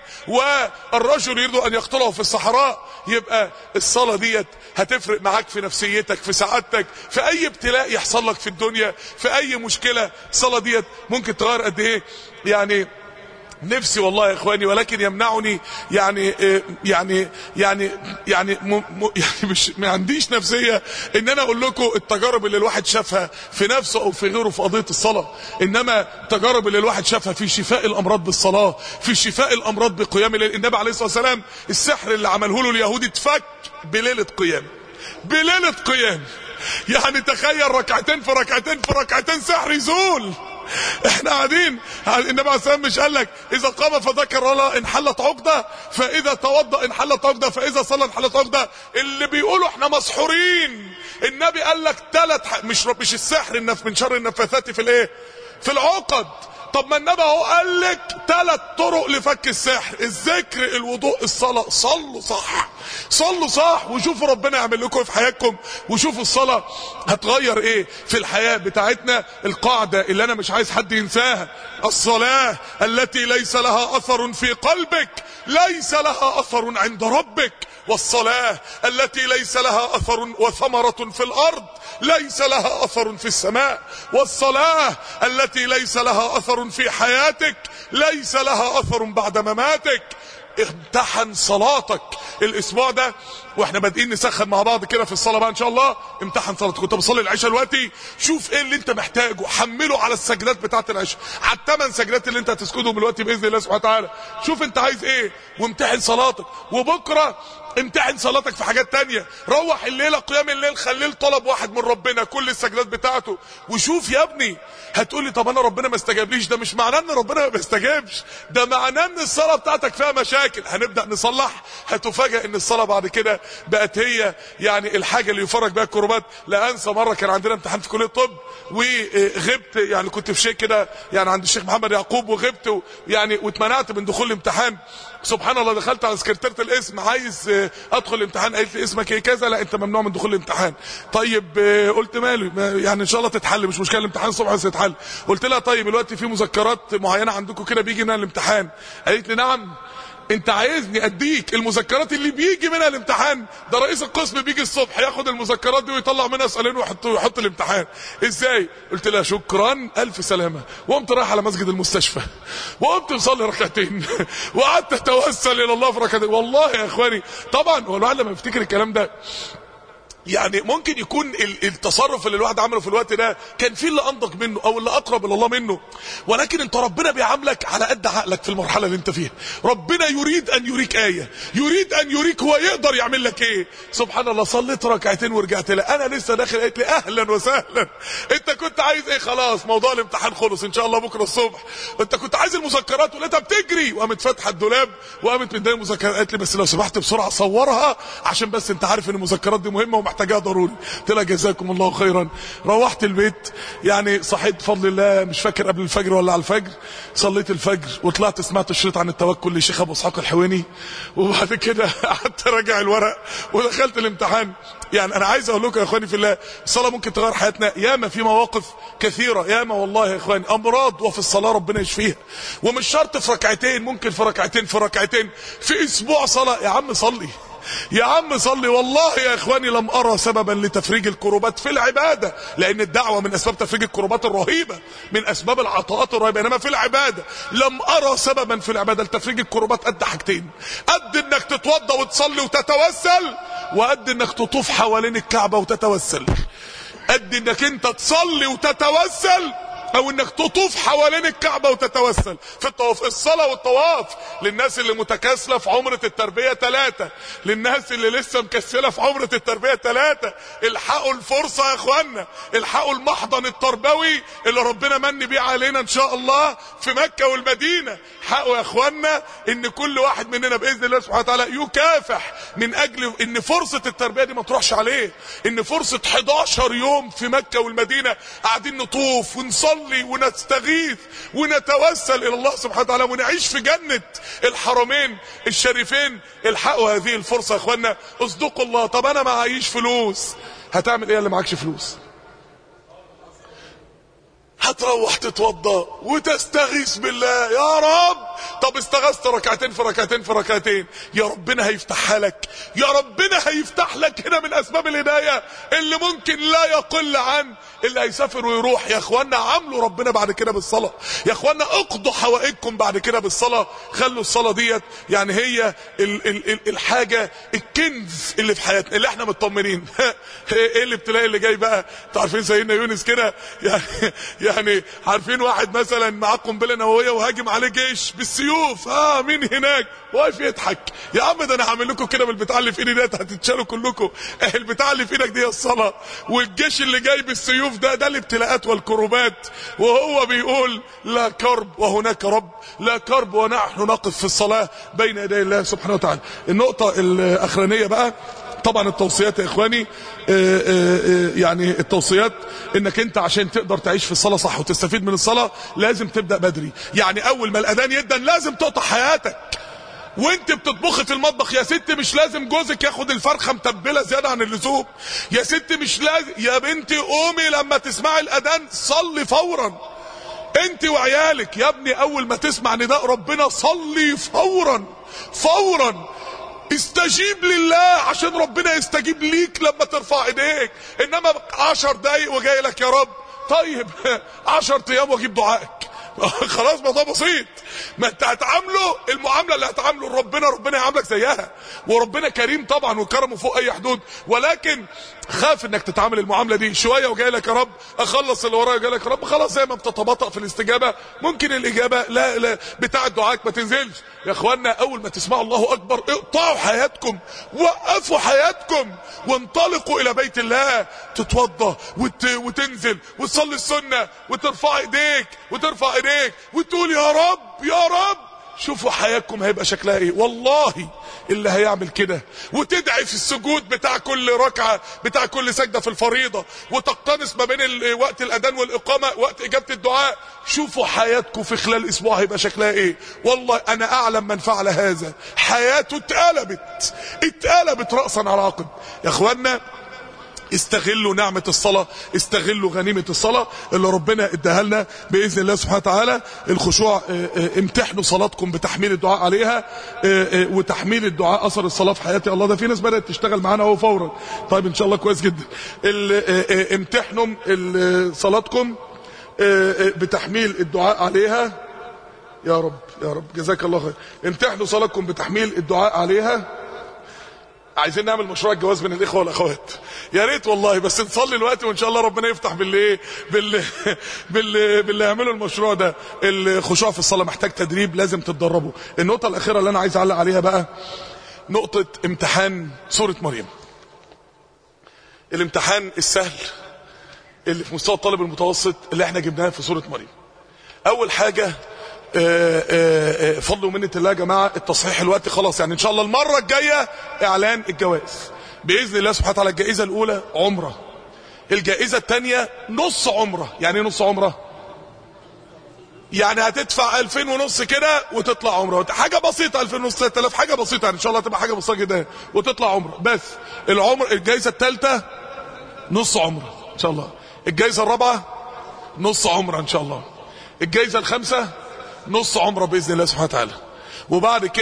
والرجل يريد ان يقتله في الصحراء يبقى الصلاة ديت هتفرق معاك في نفسيتك في سعادتك في اي ابتلاء يحصل لك في الدنيا في اي مشكلة الصلاة ديت ممكن تغير قد ايه يعني نفسي والله يا اخواني ولكن يمنعني يعني يعني يعني يعني م م يعني مش ما عنديش نفسيه ان انا اقول لكم التجارب اللي الواحد شافها في نفسه او في غيره في قضيه الصلاه انما التجارب اللي الواحد شافها في شفاء الامراض بالصلاه في شفاء الامراض بقيام الليل النبي عليه الصلاه والسلام السحر اللي عمله له اليهود اتفك بليله قيام بليله قيام يعني تخيل ركعتين في ركعتين في ركعتين سحر يزول احنا قاعدين النبي عليه الصلاه مش قال لك اذا قام فذكر الله انحلت عقده فاذا توضا انحلت عقده فاذا صلى انحلت عقده اللي بيقولوا احنا مسحورين النبي قال لك ثلاث ح... مش مش السحر النف من شر النفاثات في الايه في العقد طب ما النبي اهو قال لك ثلاث طرق لفك السحر الذكر الوضوء الصلاه صلوا صح صلوا صح وشوفوا ربنا يعمل لكم في حياتكم وشوفوا الصلاه هتغير ايه في الحياه بتاعتنا القاعده اللي انا مش عايز حد ينساها الصلاه التي ليس لها اثر في قلبك ليس لها اثر عند ربك والصلاه التي ليس لها اثر وثمره في الارض ليس لها اثر في السماء والصلاه التي ليس لها اثر في حياتك ليس لها اثر بعد مماتك امتحن صلاتك الاسبوع ده واحنا بادئين نسخن مع بعض كده في الصلاه بقى ان شاء الله امتحن صلاتك كنت بصلي العشاء دلوقتي شوف ايه اللي انت محتاجه حمله على السجدات بتاعه العشاء على الثمان سجدات اللي انت هتسجدهم دلوقتي باذن الله سبحانه وتعالى شوف انت عايز ايه وامتحن صلاتك وبكره امتحن صلاتك في حاجات تانية روح الليلة قيام الليل خليه طلب واحد من ربنا كل السجدات بتاعته وشوف يا ابني هتقولي طب انا ربنا ما استجابليش ده مش معناه ان ربنا ما بيستجابش ده معناه ان الصلاة بتاعتك فيها مشاكل هنبدأ نصلح هتفاجئ ان الصلاة بعد كده بقت هي يعني الحاجة اللي يفرج بها الكروبات لا انسى مرة كان عندنا امتحان في كلية الطب وغبت يعني كنت في شيء كده يعني عند الشيخ محمد يعقوب وغبت يعني واتمنعت من دخول الامتحان سبحان الله دخلت على سكرتيره الاسم عايز ادخل الامتحان قالت لي اسمك ايه كذا لا انت ممنوع من دخول الامتحان طيب قلت ماله يعني ان شاء الله تتحل مش مشكله الامتحان الصبح بس يتحل قلت لها طيب دلوقتي في مذكرات معينه عندكم كده بيجي منها الامتحان قالت لي نعم انت عايزني اديك المذكرات اللي بيجي منها الامتحان ده رئيس القسم بيجي الصبح ياخد المذكرات دي ويطلع منها سؤالين ويحط ويحط الامتحان ازاي قلت لها شكرا الف سلامه وقمت رايح على مسجد المستشفى وقمت مصلي ركعتين وقعدت اتوسل الى الله في ركعتين والله يا اخواني طبعا هو الواحد لما يفتكر الكلام ده يعني ممكن يكون التصرف اللي الواحد عمله في الوقت ده كان فيه اللي انضج منه او اللي اقرب الى الله منه ولكن انت ربنا بيعاملك على قد عقلك في المرحله اللي انت فيها ربنا يريد ان يريك ايه يريد ان يريك هو يقدر يعمل لك ايه سبحان الله صليت ركعتين ورجعت لها انا لسه داخل قالت لي اهلا وسهلا انت كنت عايز ايه خلاص موضوع الامتحان خلص ان شاء الله بكره الصبح انت كنت عايز المذكرات ولقيتها بتجري وقامت فاتحه الدولاب وقامت مداني المذكرات قالت لي بس لو سمحت بسرعه صورها عشان بس انت عارف ان المذكرات دي مهمه ومحتاجاها ضروري قلت لها جزاكم الله خيرا روحت البيت يعني صحيت بفضل الله مش فاكر قبل الفجر ولا على الفجر صليت الفجر وطلعت سمعت الشريط عن التوكل لشيخ ابو اسحاق الحويني وبعد كده قعدت اراجع الورق ودخلت الامتحان يعني انا عايز اقول لكم يا اخواني في الله الصلاه ممكن تغير حياتنا ياما في مواقف كثيره ياما والله يا اخواني امراض وفي الصلاه ربنا يشفيها ومش شرط في ركعتين ممكن في ركعتين في ركعتين في اسبوع صلاه يا عم صلي يا عم صلي والله يا اخواني لم ارى سببا لتفريج الكروبات في العباده لان الدعوه من اسباب تفريج الكروبات الرهيبه من اسباب العطاءات الرهيبه انما في العباده لم ارى سببا في العباده لتفريج الكروبات قد حاجتين قد انك تتوضا وتصلي وتتوسل وقد انك تطوف حوالين الكعبه وتتوسل قد انك انت تصلي وتتوسل او انك تطوف حوالين الكعبة وتتوسل في الطواف الصلاة والطواف للناس اللي متكاسلة في عمرة التربية ثلاثة للناس اللي لسه مكسلة في عمرة التربية ثلاثة الحقوا الفرصة يا اخوانا الحقوا المحضن التربوي اللي ربنا من بيه علينا ان شاء الله في مكة والمدينة حقوا يا اخوانا ان كل واحد مننا باذن الله سبحانه وتعالى يكافح من اجل ان فرصة التربية دي ما تروحش عليه ان فرصة 11 يوم في مكة والمدينة قاعدين نطوف ونصلي نصلي ونستغيث ونتوسل الى الله سبحانه وتعالى ونعيش في جنة الحرمين الشريفين الحقوا هذه الفرصة يا اخوانا اصدقوا الله طب انا معيش فلوس هتعمل ايه اللي معكش فلوس هتروح تتوضا وتستغيث بالله يا رب طب استغثت ركعتين في ركعتين في ركعتين يا ربنا هيفتحها لك يا ربنا هيفتح لك هنا من اسباب الهدايه اللي ممكن لا يقل عن اللي هيسافر ويروح يا اخوانا عاملوا ربنا بعد كده بالصلاه يا اخوانا اقضوا حوائجكم بعد كده بالصلاه خلوا الصلاه ديت يعني هي ال ال ال الحاجه الكنز اللي في حياتنا اللي احنا مطمنين ايه الابتلاء اللي جاي بقى انتوا عارفين سيدنا يونس كده يعني يعني عارفين واحد مثلا معاه قنبله نوويه وهاجم عليه جيش بالسيوف اه مين هناك واقف يضحك يا عم ده انا هعمل لكم كده بالبتاع اللي في ايدي ديت هتتشالوا كلكم البتاع اللي في ايدك دي الصلاه والجيش اللي جاي بالسيوف ده ده الابتلاءات والكروبات وهو بيقول لا كرب وهناك رب لا كرب ونحن نقف في الصلاه بين يدي الله سبحانه وتعالى النقطه الاخرانيه بقى طبعا التوصيات يا اخواني آآ آآ يعني التوصيات انك انت عشان تقدر تعيش في الصلاه صح وتستفيد من الصلاه لازم تبدا بدري يعني اول ما الاذان يدن لازم تقطع حياتك وانت بتطبخي في المطبخ يا ست مش لازم جوزك ياخد الفرخه متبله زياده عن اللزوم يا ست مش لازم يا بنتي قومي لما تسمعي الاذان صلي فورا انت وعيالك يا ابني اول ما تسمع نداء ربنا صلي فورا فورا استجيب لله عشان ربنا يستجيب ليك لما ترفع ايديك انما عشر دقايق وجاي لك يا رب طيب عشر ايام واجيب دعائك خلاص موضوع بسيط ما انت هتعامله المعامله اللي هتعامله ربنا ربنا يعاملك زيها وربنا كريم طبعا وكرمه فوق اي حدود ولكن خاف انك تتعامل المعامله دي شويه وجاي لك يا رب اخلص اللي ورايا جاي لك يا رب خلاص زي ما بتتباطأ في الاستجابه ممكن الاجابه لا لا بتاع دعائك ما تنزلش يا اخوانا اول ما تسمعوا الله اكبر اقطعوا حياتكم وقفوا حياتكم وانطلقوا الى بيت الله تتوضى وت... وتنزل وتصلي السنه وترفع ايديك وترفع ايديك وتقول يا رب يا رب شوفوا حياتكم هيبقى شكلها ايه والله اللي هيعمل كده وتدعي في السجود بتاع كل ركعة بتاع كل سجدة في الفريضة وتقتنص ما بين وقت الاذان والاقامة وقت اجابة الدعاء شوفوا حياتكم في خلال اسبوع هيبقى شكلها ايه والله انا اعلم من فعل هذا حياته اتقلبت اتقلبت رأسا على عقب يا اخوانا استغلوا نعمة الصلاة استغلوا غنيمة الصلاة اللي ربنا اداها لنا بإذن الله سبحانه وتعالى الخشوع امتحنوا صلاتكم بتحميل الدعاء عليها وتحميل الدعاء أثر الصلاة في حياتي الله ده في ناس بدأت تشتغل معانا اهو فورا طيب إن شاء الله كويس جدا امتحنوا صلاتكم بتحميل الدعاء عليها يا رب يا رب جزاك الله خير امتحنوا صلاتكم بتحميل الدعاء عليها عايزين نعمل مشروع الجواز بين الاخوه والاخوات يا ريت والله بس نصلي الوقت وان شاء الله ربنا يفتح باللي باللي باللي باللي يعملوا المشروع ده الخشوع في الصلاه محتاج تدريب لازم تتدربوا النقطه الاخيره اللي انا عايز اعلق عليها بقى نقطه امتحان سوره مريم الامتحان السهل اللي في مستوى الطالب المتوسط اللي احنا جبناه في سوره مريم اول حاجه آآ آآ فضل ومنة الله يا جماعة التصحيح الوقت خلاص يعني ان شاء الله المرة الجاية اعلان الجواز بإذن الله سبحانه وتعالى الجائزة الاولى عمرة الجائزة الثانية نص عمرة يعني ايه نص عمرة يعني هتدفع 2000 ونص كده وتطلع عمره حاجه بسيطه 2000 ونص 3000 حاجه بسيطه يعني ان شاء الله تبقى حاجه بسيطه جدا وتطلع عمره بس العمر الجائزه الثالثه نص عمره ان شاء الله الجائزه الرابعه نص عمره ان شاء الله الجائزه الخامسه نص عمره باذن الله سبحانه وتعالى وبعد كده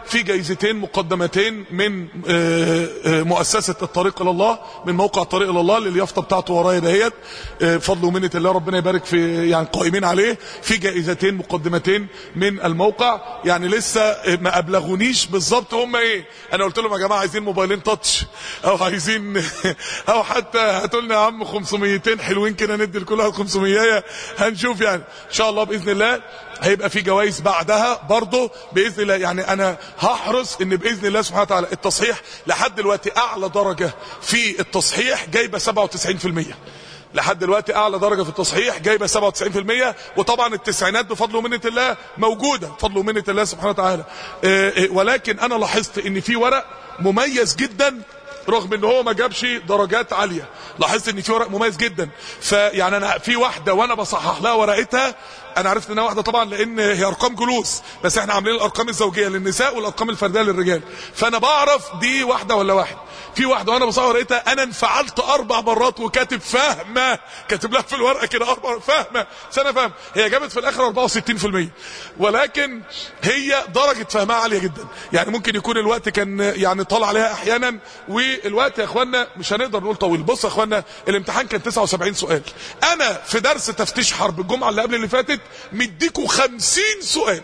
في جايزتين مقدمتين من آه، آه، مؤسسه الطريق الى الله من موقع الطريق الى الله اللي اليافطه بتاعته ورايا دهيت آه، بفضل ومنه الله ربنا يبارك في يعني قائمين عليه في جائزتين مقدمتين من الموقع يعني لسه آه، ما ابلغونيش بالظبط هم ايه انا قلت لهم يا جماعه عايزين موبايلين تاتش او عايزين او حتى هاتوا لنا يا عم 500 حلوين كده ندي لكل واحد 500 هنشوف يعني ان شاء الله باذن الله هيبقى في جوائز بعدها برضه باذن الله يعني انا هحرص ان باذن الله سبحانه وتعالى التصحيح لحد دلوقتي اعلى درجه في التصحيح جايبه 97% لحد دلوقتي اعلى درجه في التصحيح جايبه 97% وطبعا التسعينات بفضل ومنه الله موجوده بفضل ومنه الله سبحانه وتعالى آه، آه، ولكن انا لاحظت ان في ورق مميز جدا رغم ان هو ما جابش درجات عاليه لاحظت ان في ورق مميز جدا فيعني انا في واحده وانا بصحح لها ورقتها انا عرفت انها واحده طبعا لان هي ارقام جلوس بس احنا عاملين الارقام الزوجيه للنساء والارقام الفرديه للرجال فانا بعرف دي واحده ولا واحد في واحده وانا بصور ورقتها انا انفعلت اربع مرات وكاتب فاهمه كاتب لها في الورقه كده اربع فاهمه سنه فاهم هي جابت في الاخر 64% ولكن هي درجه فهمها عاليه جدا يعني ممكن يكون الوقت كان يعني طال عليها احيانا والوقت يا اخوانا مش هنقدر نقول طويل بص يا اخوانا الامتحان كان 79 سؤال انا في درس تفتيش حرب الجمعه اللي قبل اللي فاتت مديكوا 50 سؤال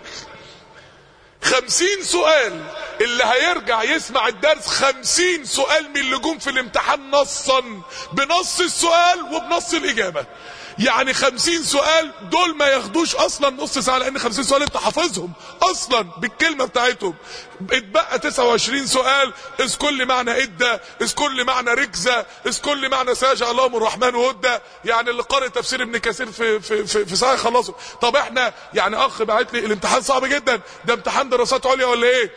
خمسين سؤال اللي هيرجع يسمع الدرس خمسين سؤال من اللي جم في الامتحان نصا بنص السؤال وبنص الإجابة يعني خمسين سؤال دول ما ياخدوش اصلا نص ساعة لان خمسين سؤال انت حافظهم اصلا بالكلمة بتاعتهم اتبقى تسعة وعشرين سؤال اذ كل معنى ادى اذ كل معنى ركزة اذ كل معنى ساجع اللهم الرحمن ودى يعني اللي قارئ تفسير ابن كثير في في في, في ساعة يخلصه طب احنا يعني اخ بعت لي الامتحان صعب جدا ده امتحان دراسات عليا ولا ايه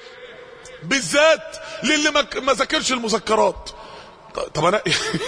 بالذات للي ما ما ذاكرش المذكرات طب انا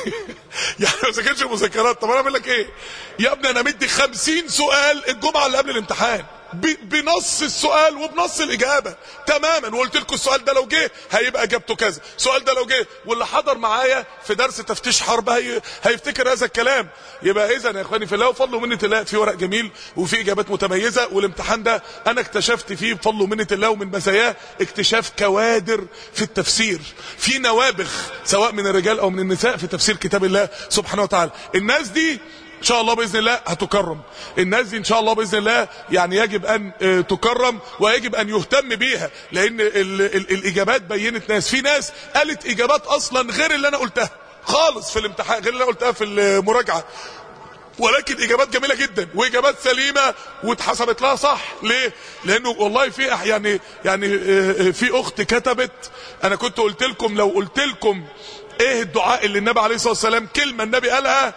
يعني ما ذاكرش المذكرات طب انا اعمل لك ايه يا ابني انا مدي خمسين سؤال الجمعه اللي قبل الامتحان ب- بنص السؤال وبنص الاجابه تماما وقلت لكم السؤال ده لو جه هيبقى اجابته كذا السؤال ده لو جه واللي حضر معايا في درس تفتيش حرب هي هيفتكر هذا الكلام يبقى اذا يا اخواني في الله وفضل ومنه الله في ورق جميل وفي اجابات متميزه والامتحان ده انا اكتشفت فيه بفضل ومنه الله ومن مزاياه اكتشاف كوادر في التفسير في نوابغ سواء من الرجال او من النساء في تفسير كتاب الله سبحانه وتعالى الناس دي ان شاء الله باذن الله هتكرم الناس دي ان شاء الله باذن الله يعني يجب ان آه، تكرم ويجب ان يهتم بيها لان ال ال الاجابات بينت ناس في ناس قالت اجابات اصلا غير اللي انا قلتها خالص في الامتحان غير اللي انا قلتها في المراجعه ولكن اجابات جميله جدا واجابات سليمه واتحسبت لها صح ليه لانه والله في أح- يعني يعني آه، آه، في اخت كتبت انا كنت قلت لكم لو قلت لكم ايه الدعاء اللي النبي عليه الصلاه والسلام كلمه النبي قالها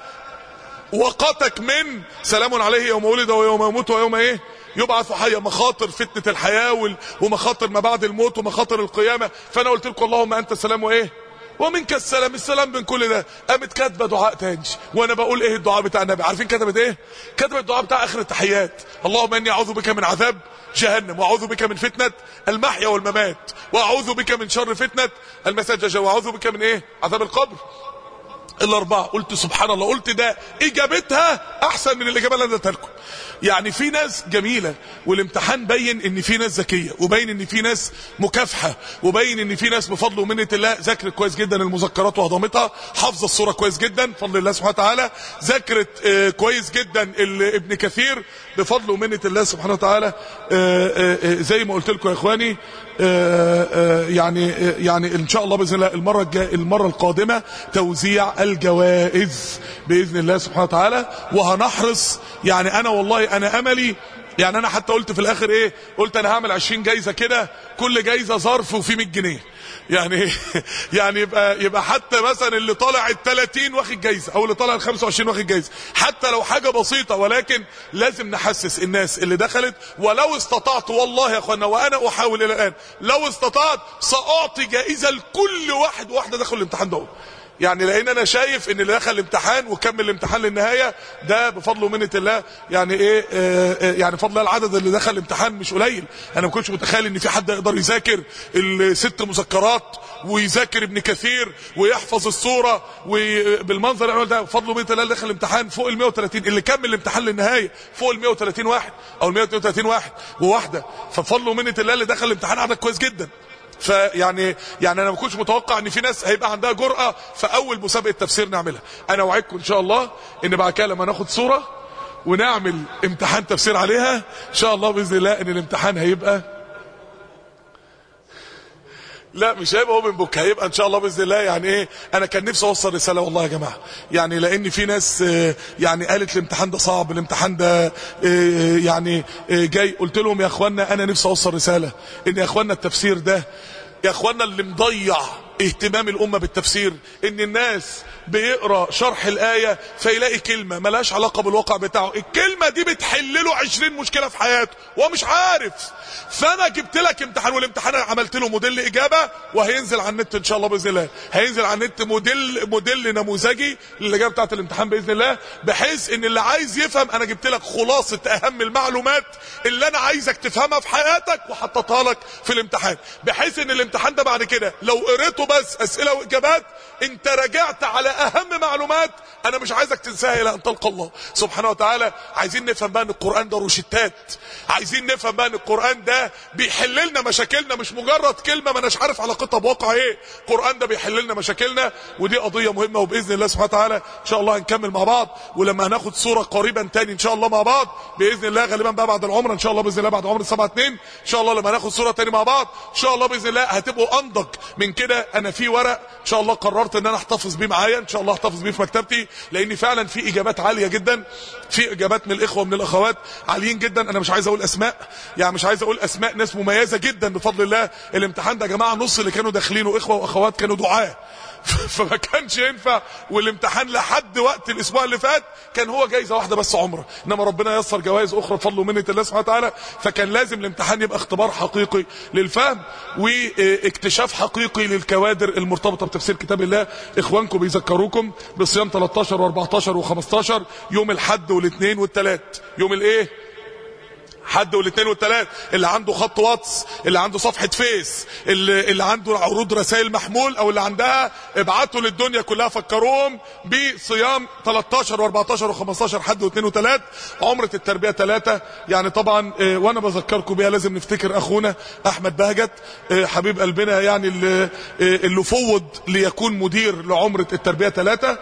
وقتك من سلام عليه يوم ولد ويوم يموت ويوم ايه يبعث حيا مخاطر فتنة الحياة وال- ومخاطر ما بعد الموت ومخاطر القيامة فانا قلت لكم اللهم انت السلام وايه ومنك السلام السلام من كل ده قامت كاتبه دعاء تاني وانا بقول ايه الدعاء بتاع النبي عارفين كتبت ايه كتبت الدعاء بتاع اخر التحيات اللهم اني اعوذ بك من عذاب جهنم واعوذ بك من فتنه المحيا والممات واعوذ بك من شر فتنه المساجج واعوذ بك من ايه عذاب القبر الاربعه قلت سبحان الله قلت ده اجابتها احسن من الاجابه اللي انا اديتها لكم يعني في ناس جميله والامتحان بين ان في ناس ذكيه وبين ان في ناس مكافحه وبين ان في ناس بفضل ومنه الله ذاكرت كويس جدا المذكرات وهضمتها حافظه الصوره كويس جدا بفضل الله سبحانه وتعالى ذاكرت آه، كويس جدا ال- ابن كثير بفضل ومنه الله سبحانه وتعالى آه، آه، آه، زي ما قلت لكم يا اخواني آه، آه، يعني آه، يعني ان شاء الله باذن الله المره الجايه المره القادمه توزيع الجوائز باذن الله سبحانه وتعالى وهنحرص يعني انا والله انا املي يعني انا حتى قلت في الاخر ايه قلت انا هعمل 20 جايزه كده كل جايزه ظرف وفيه 100 جنيه يعني يعني يبقى يبقى حتى مثلا اللي طالع ال 30 واخد جايزه او اللي طالع ال 25 واخد جايزه حتى لو حاجه بسيطه ولكن لازم نحسس الناس اللي دخلت ولو استطعت والله يا اخوانا وانا احاول الى الان لو استطعت ساعطي جائزه لكل واحد واحده دخل الامتحان ده يعني لان انا شايف ان اللي دخل الامتحان وكمل الامتحان للنهايه ده بفضل ومنه الله يعني ايه آه آه يعني فضل العدد اللي دخل الامتحان مش قليل انا ما كنتش متخيل ان في حد يقدر يذاكر الست مذكرات ويذاكر ابن كثير ويحفظ الصوره وبالمنظر ده بفضل ومنه الله اللي دخل الامتحان فوق ال 130 اللي كمل الامتحان للنهايه فوق ال 130 واحد او ال 132 واحد وواحده فبفضل ومنه الله اللي دخل الامتحان عدد كويس جدا فيعني يعني انا ما كنتش متوقع ان في ناس هيبقى عندها جرأة في اول مسابقة تفسير نعملها انا اوعدكم ان شاء الله ان بعد كده لما ناخد صورة ونعمل امتحان تفسير عليها ان شاء الله باذن الله ان الامتحان هيبقى لا مش هيبقى اوبن بوك هيبقى ان شاء الله باذن الله يعني ايه انا كان نفسي اوصل رساله والله يا جماعه يعني لان في ناس يعني قالت الامتحان ده صعب الامتحان ده يعني جاي قلت لهم يا اخوانا انا نفسي اوصل رساله ان يا اخوانا التفسير ده يا اخوانا اللي مضيع اهتمام الامه بالتفسير ان الناس بيقرا شرح الايه فيلاقي كلمه ملهاش علاقه بالواقع بتاعه الكلمه دي بتحل له 20 مشكله في حياته وهو مش عارف فانا جبت لك امتحان والامتحان عملت له موديل اجابه وهينزل على النت ان شاء الله باذن الله هينزل على النت موديل موديل نموذجي للاجابه بتاعه الامتحان باذن الله بحيث ان اللي عايز يفهم انا جبت لك خلاصه اهم المعلومات اللي انا عايزك تفهمها في حياتك وحطيتها لك في الامتحان بحيث ان الامتحان ده بعد كده لو قريته بس اسئله واجابات انت راجعت على اهم معلومات انا مش عايزك تنساها الى ان تلقى الله سبحانه وتعالى عايزين نفهم بقى ان القران ده روشتات عايزين نفهم بقى ان القران ده بيحل لنا مشاكلنا مش مجرد كلمه ما اناش عارف علاقتها بواقع ايه القران ده بيحل لنا مشاكلنا ودي قضيه مهمه وباذن الله سبحانه وتعالى ان شاء الله هنكمل مع بعض ولما هناخد صوره قريبا تاني ان شاء الله مع بعض باذن الله غالبا بقى بعد العمره ان شاء الله باذن الله بعد عمره 7 2 ان شاء الله لما هناخد صوره تاني مع بعض ان شاء الله باذن الله هتبقوا انضج من كده انا في ورق ان شاء الله قررت ان انا احتفظ بيه معايا ان شاء الله احتفظ بيه في مكتبتي لان فعلا في اجابات عاليه جدا في اجابات من الاخوه ومن الاخوات عاليين جدا انا مش عايز اقول اسماء يعني مش عايز اقول اسماء ناس مميزه جدا بفضل الله الامتحان ده يا جماعه نص اللي كانوا داخلينه اخوه واخوات كانوا دعاه فما كانش ينفع والامتحان لحد وقت الاسبوع اللي فات كان هو جايزه واحده بس عمره انما ربنا يسر جوائز اخرى بفضل ومنه الله سبحانه وتعالى فكان لازم الامتحان يبقى اختبار حقيقي للفهم واكتشاف حقيقي للكوادر المرتبطه بتفسير كتاب الله اخوانكم بيذكروكم بصيام 13 و14 و15 يوم الحد والاثنين والثلاث يوم الايه حد والاثنين والثلاث اللي عنده خط واتس اللي عنده صفحة فيس اللي, اللي عنده عروض رسائل محمول او اللي عندها ابعتوا للدنيا كلها فكروهم بصيام 13 و14 و15 حد واثنين وثلاث عمرة التربية ثلاثة يعني طبعا اه وانا بذكركم بيها لازم نفتكر اخونا احمد بهجت اه حبيب قلبنا يعني اللي, اه اللي فوض ليكون مدير لعمرة التربية ثلاثة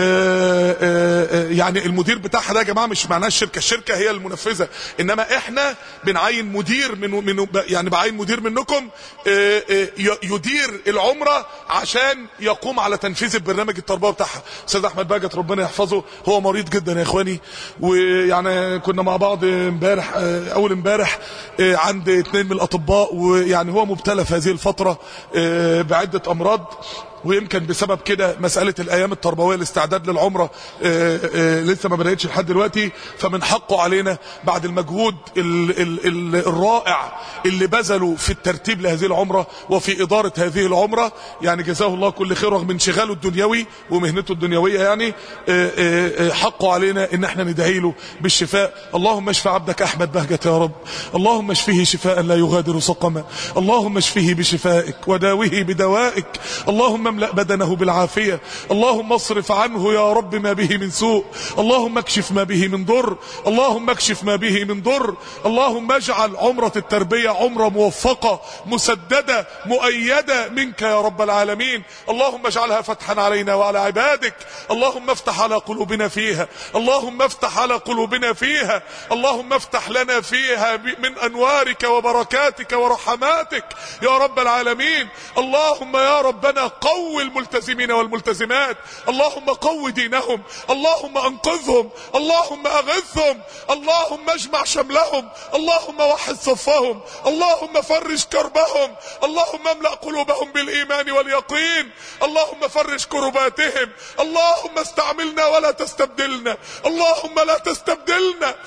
يعني المدير بتاعها ده يا جماعة مش معناه الشركة الشركة هي المنفذة انما احنا احنا بنعين مدير من من يعني بعين مدير منكم يدير العمره عشان يقوم على تنفيذ البرنامج التربوي بتاعها استاذ احمد باجت ربنا يحفظه هو مريض جدا يا اخواني ويعني كنا مع بعض امبارح اول امبارح عند اثنين من الاطباء ويعني هو مبتلى في هذه الفتره بعده امراض ويمكن بسبب كده مسألة الأيام التربوية الاستعداد للعمرة آآ آآ لسه ما بدأتش لحد دلوقتي فمن حقه علينا بعد المجهود ال ال ال الرائع اللي بذلوا في الترتيب لهذه العمرة وفي إدارة هذه العمرة يعني جزاه الله كل خير رغم انشغاله الدنيوي ومهنته الدنيوية يعني آآ حقه علينا ان احنا ندعي له بالشفاء اللهم اشف عبدك أحمد بهجة يا رب اللهم اشفه شفاء لا يغادر سقما اللهم اشفه بشفائك وداوه بدوائك اللهم املأ بدنه بالعافية اللهم اصرف عنه يا رب ما به من سوء اللهم اكشف ما به من ضر اللهم اكشف ما به من ضر اللهم اجعل عمرة التربية عمرة موفقة مسددة مؤيدة منك يا رب العالمين اللهم اجعلها فتحا علينا وعلى عبادك اللهم افتح على قلوبنا فيها اللهم افتح على قلوبنا فيها اللهم افتح لنا فيها من انوارك وبركاتك ورحماتك يا رب العالمين اللهم يا ربنا قو الملتزمين والملتزمات اللهم قو دينهم اللهم انقذهم اللهم اغثهم اللهم اجمع شملهم اللهم وحد صفهم اللهم فرج كربهم اللهم املأ قلوبهم بالايمان واليقين اللهم فرج كرباتهم اللهم استعملنا ولا تستبدلنا اللهم لا تستبدلنا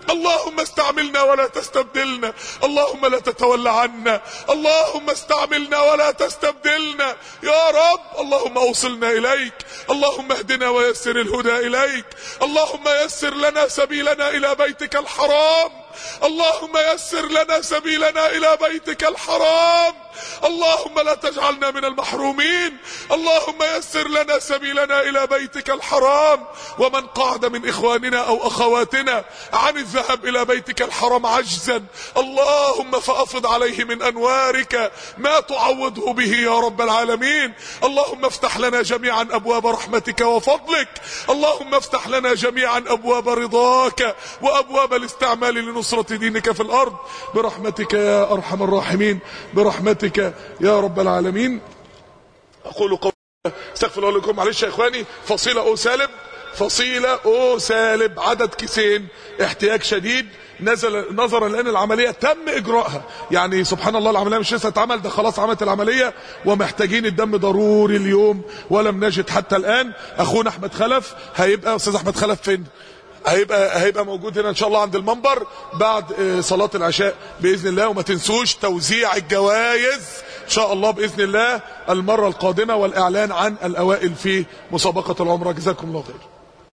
اللهم استعملنا ولا تستبدلنا اللهم لا تتولى عنا اللهم استعملنا ولا تستبدلنا يا رب اللهم اوصلنا اليك اللهم اهدنا ويسر الهدى اليك اللهم يسر لنا سبيلنا الى بيتك الحرام اللهم يسر لنا سبيلنا الى بيتك الحرام اللهم لا تجعلنا من المحرومين اللهم يسر لنا سبيلنا الى بيتك الحرام ومن قعد من اخواننا او اخواتنا عن الذهاب الى بيتك الحرام عجزا اللهم فافض عليه من انوارك ما تعوضه به يا رب العالمين اللهم افتح لنا جميعا ابواب رحمتك وفضلك اللهم افتح لنا جميعا ابواب رضاك وابواب الاستعمال لنصرة دينك في الارض برحمتك يا ارحم الراحمين برحمتك يا رب العالمين اقول قولي استغفر الله لكم معلش يا اخواني فصيلة او سالب فصيلة او سالب عدد كيسين احتياج شديد نزل نظرا لان العمليه تم اجراءها يعني سبحان الله العمليه مش لسه اتعمل ده خلاص عملت العمليه ومحتاجين الدم ضروري اليوم ولم نجد حتى الان اخونا احمد خلف هيبقى استاذ احمد خلف فين هيبقى هيبقى موجود هنا ان شاء الله عند المنبر بعد صلاه العشاء باذن الله وما تنسوش توزيع الجوائز ان شاء الله باذن الله المره القادمه والاعلان عن الاوائل في مسابقه العمره جزاكم الله خير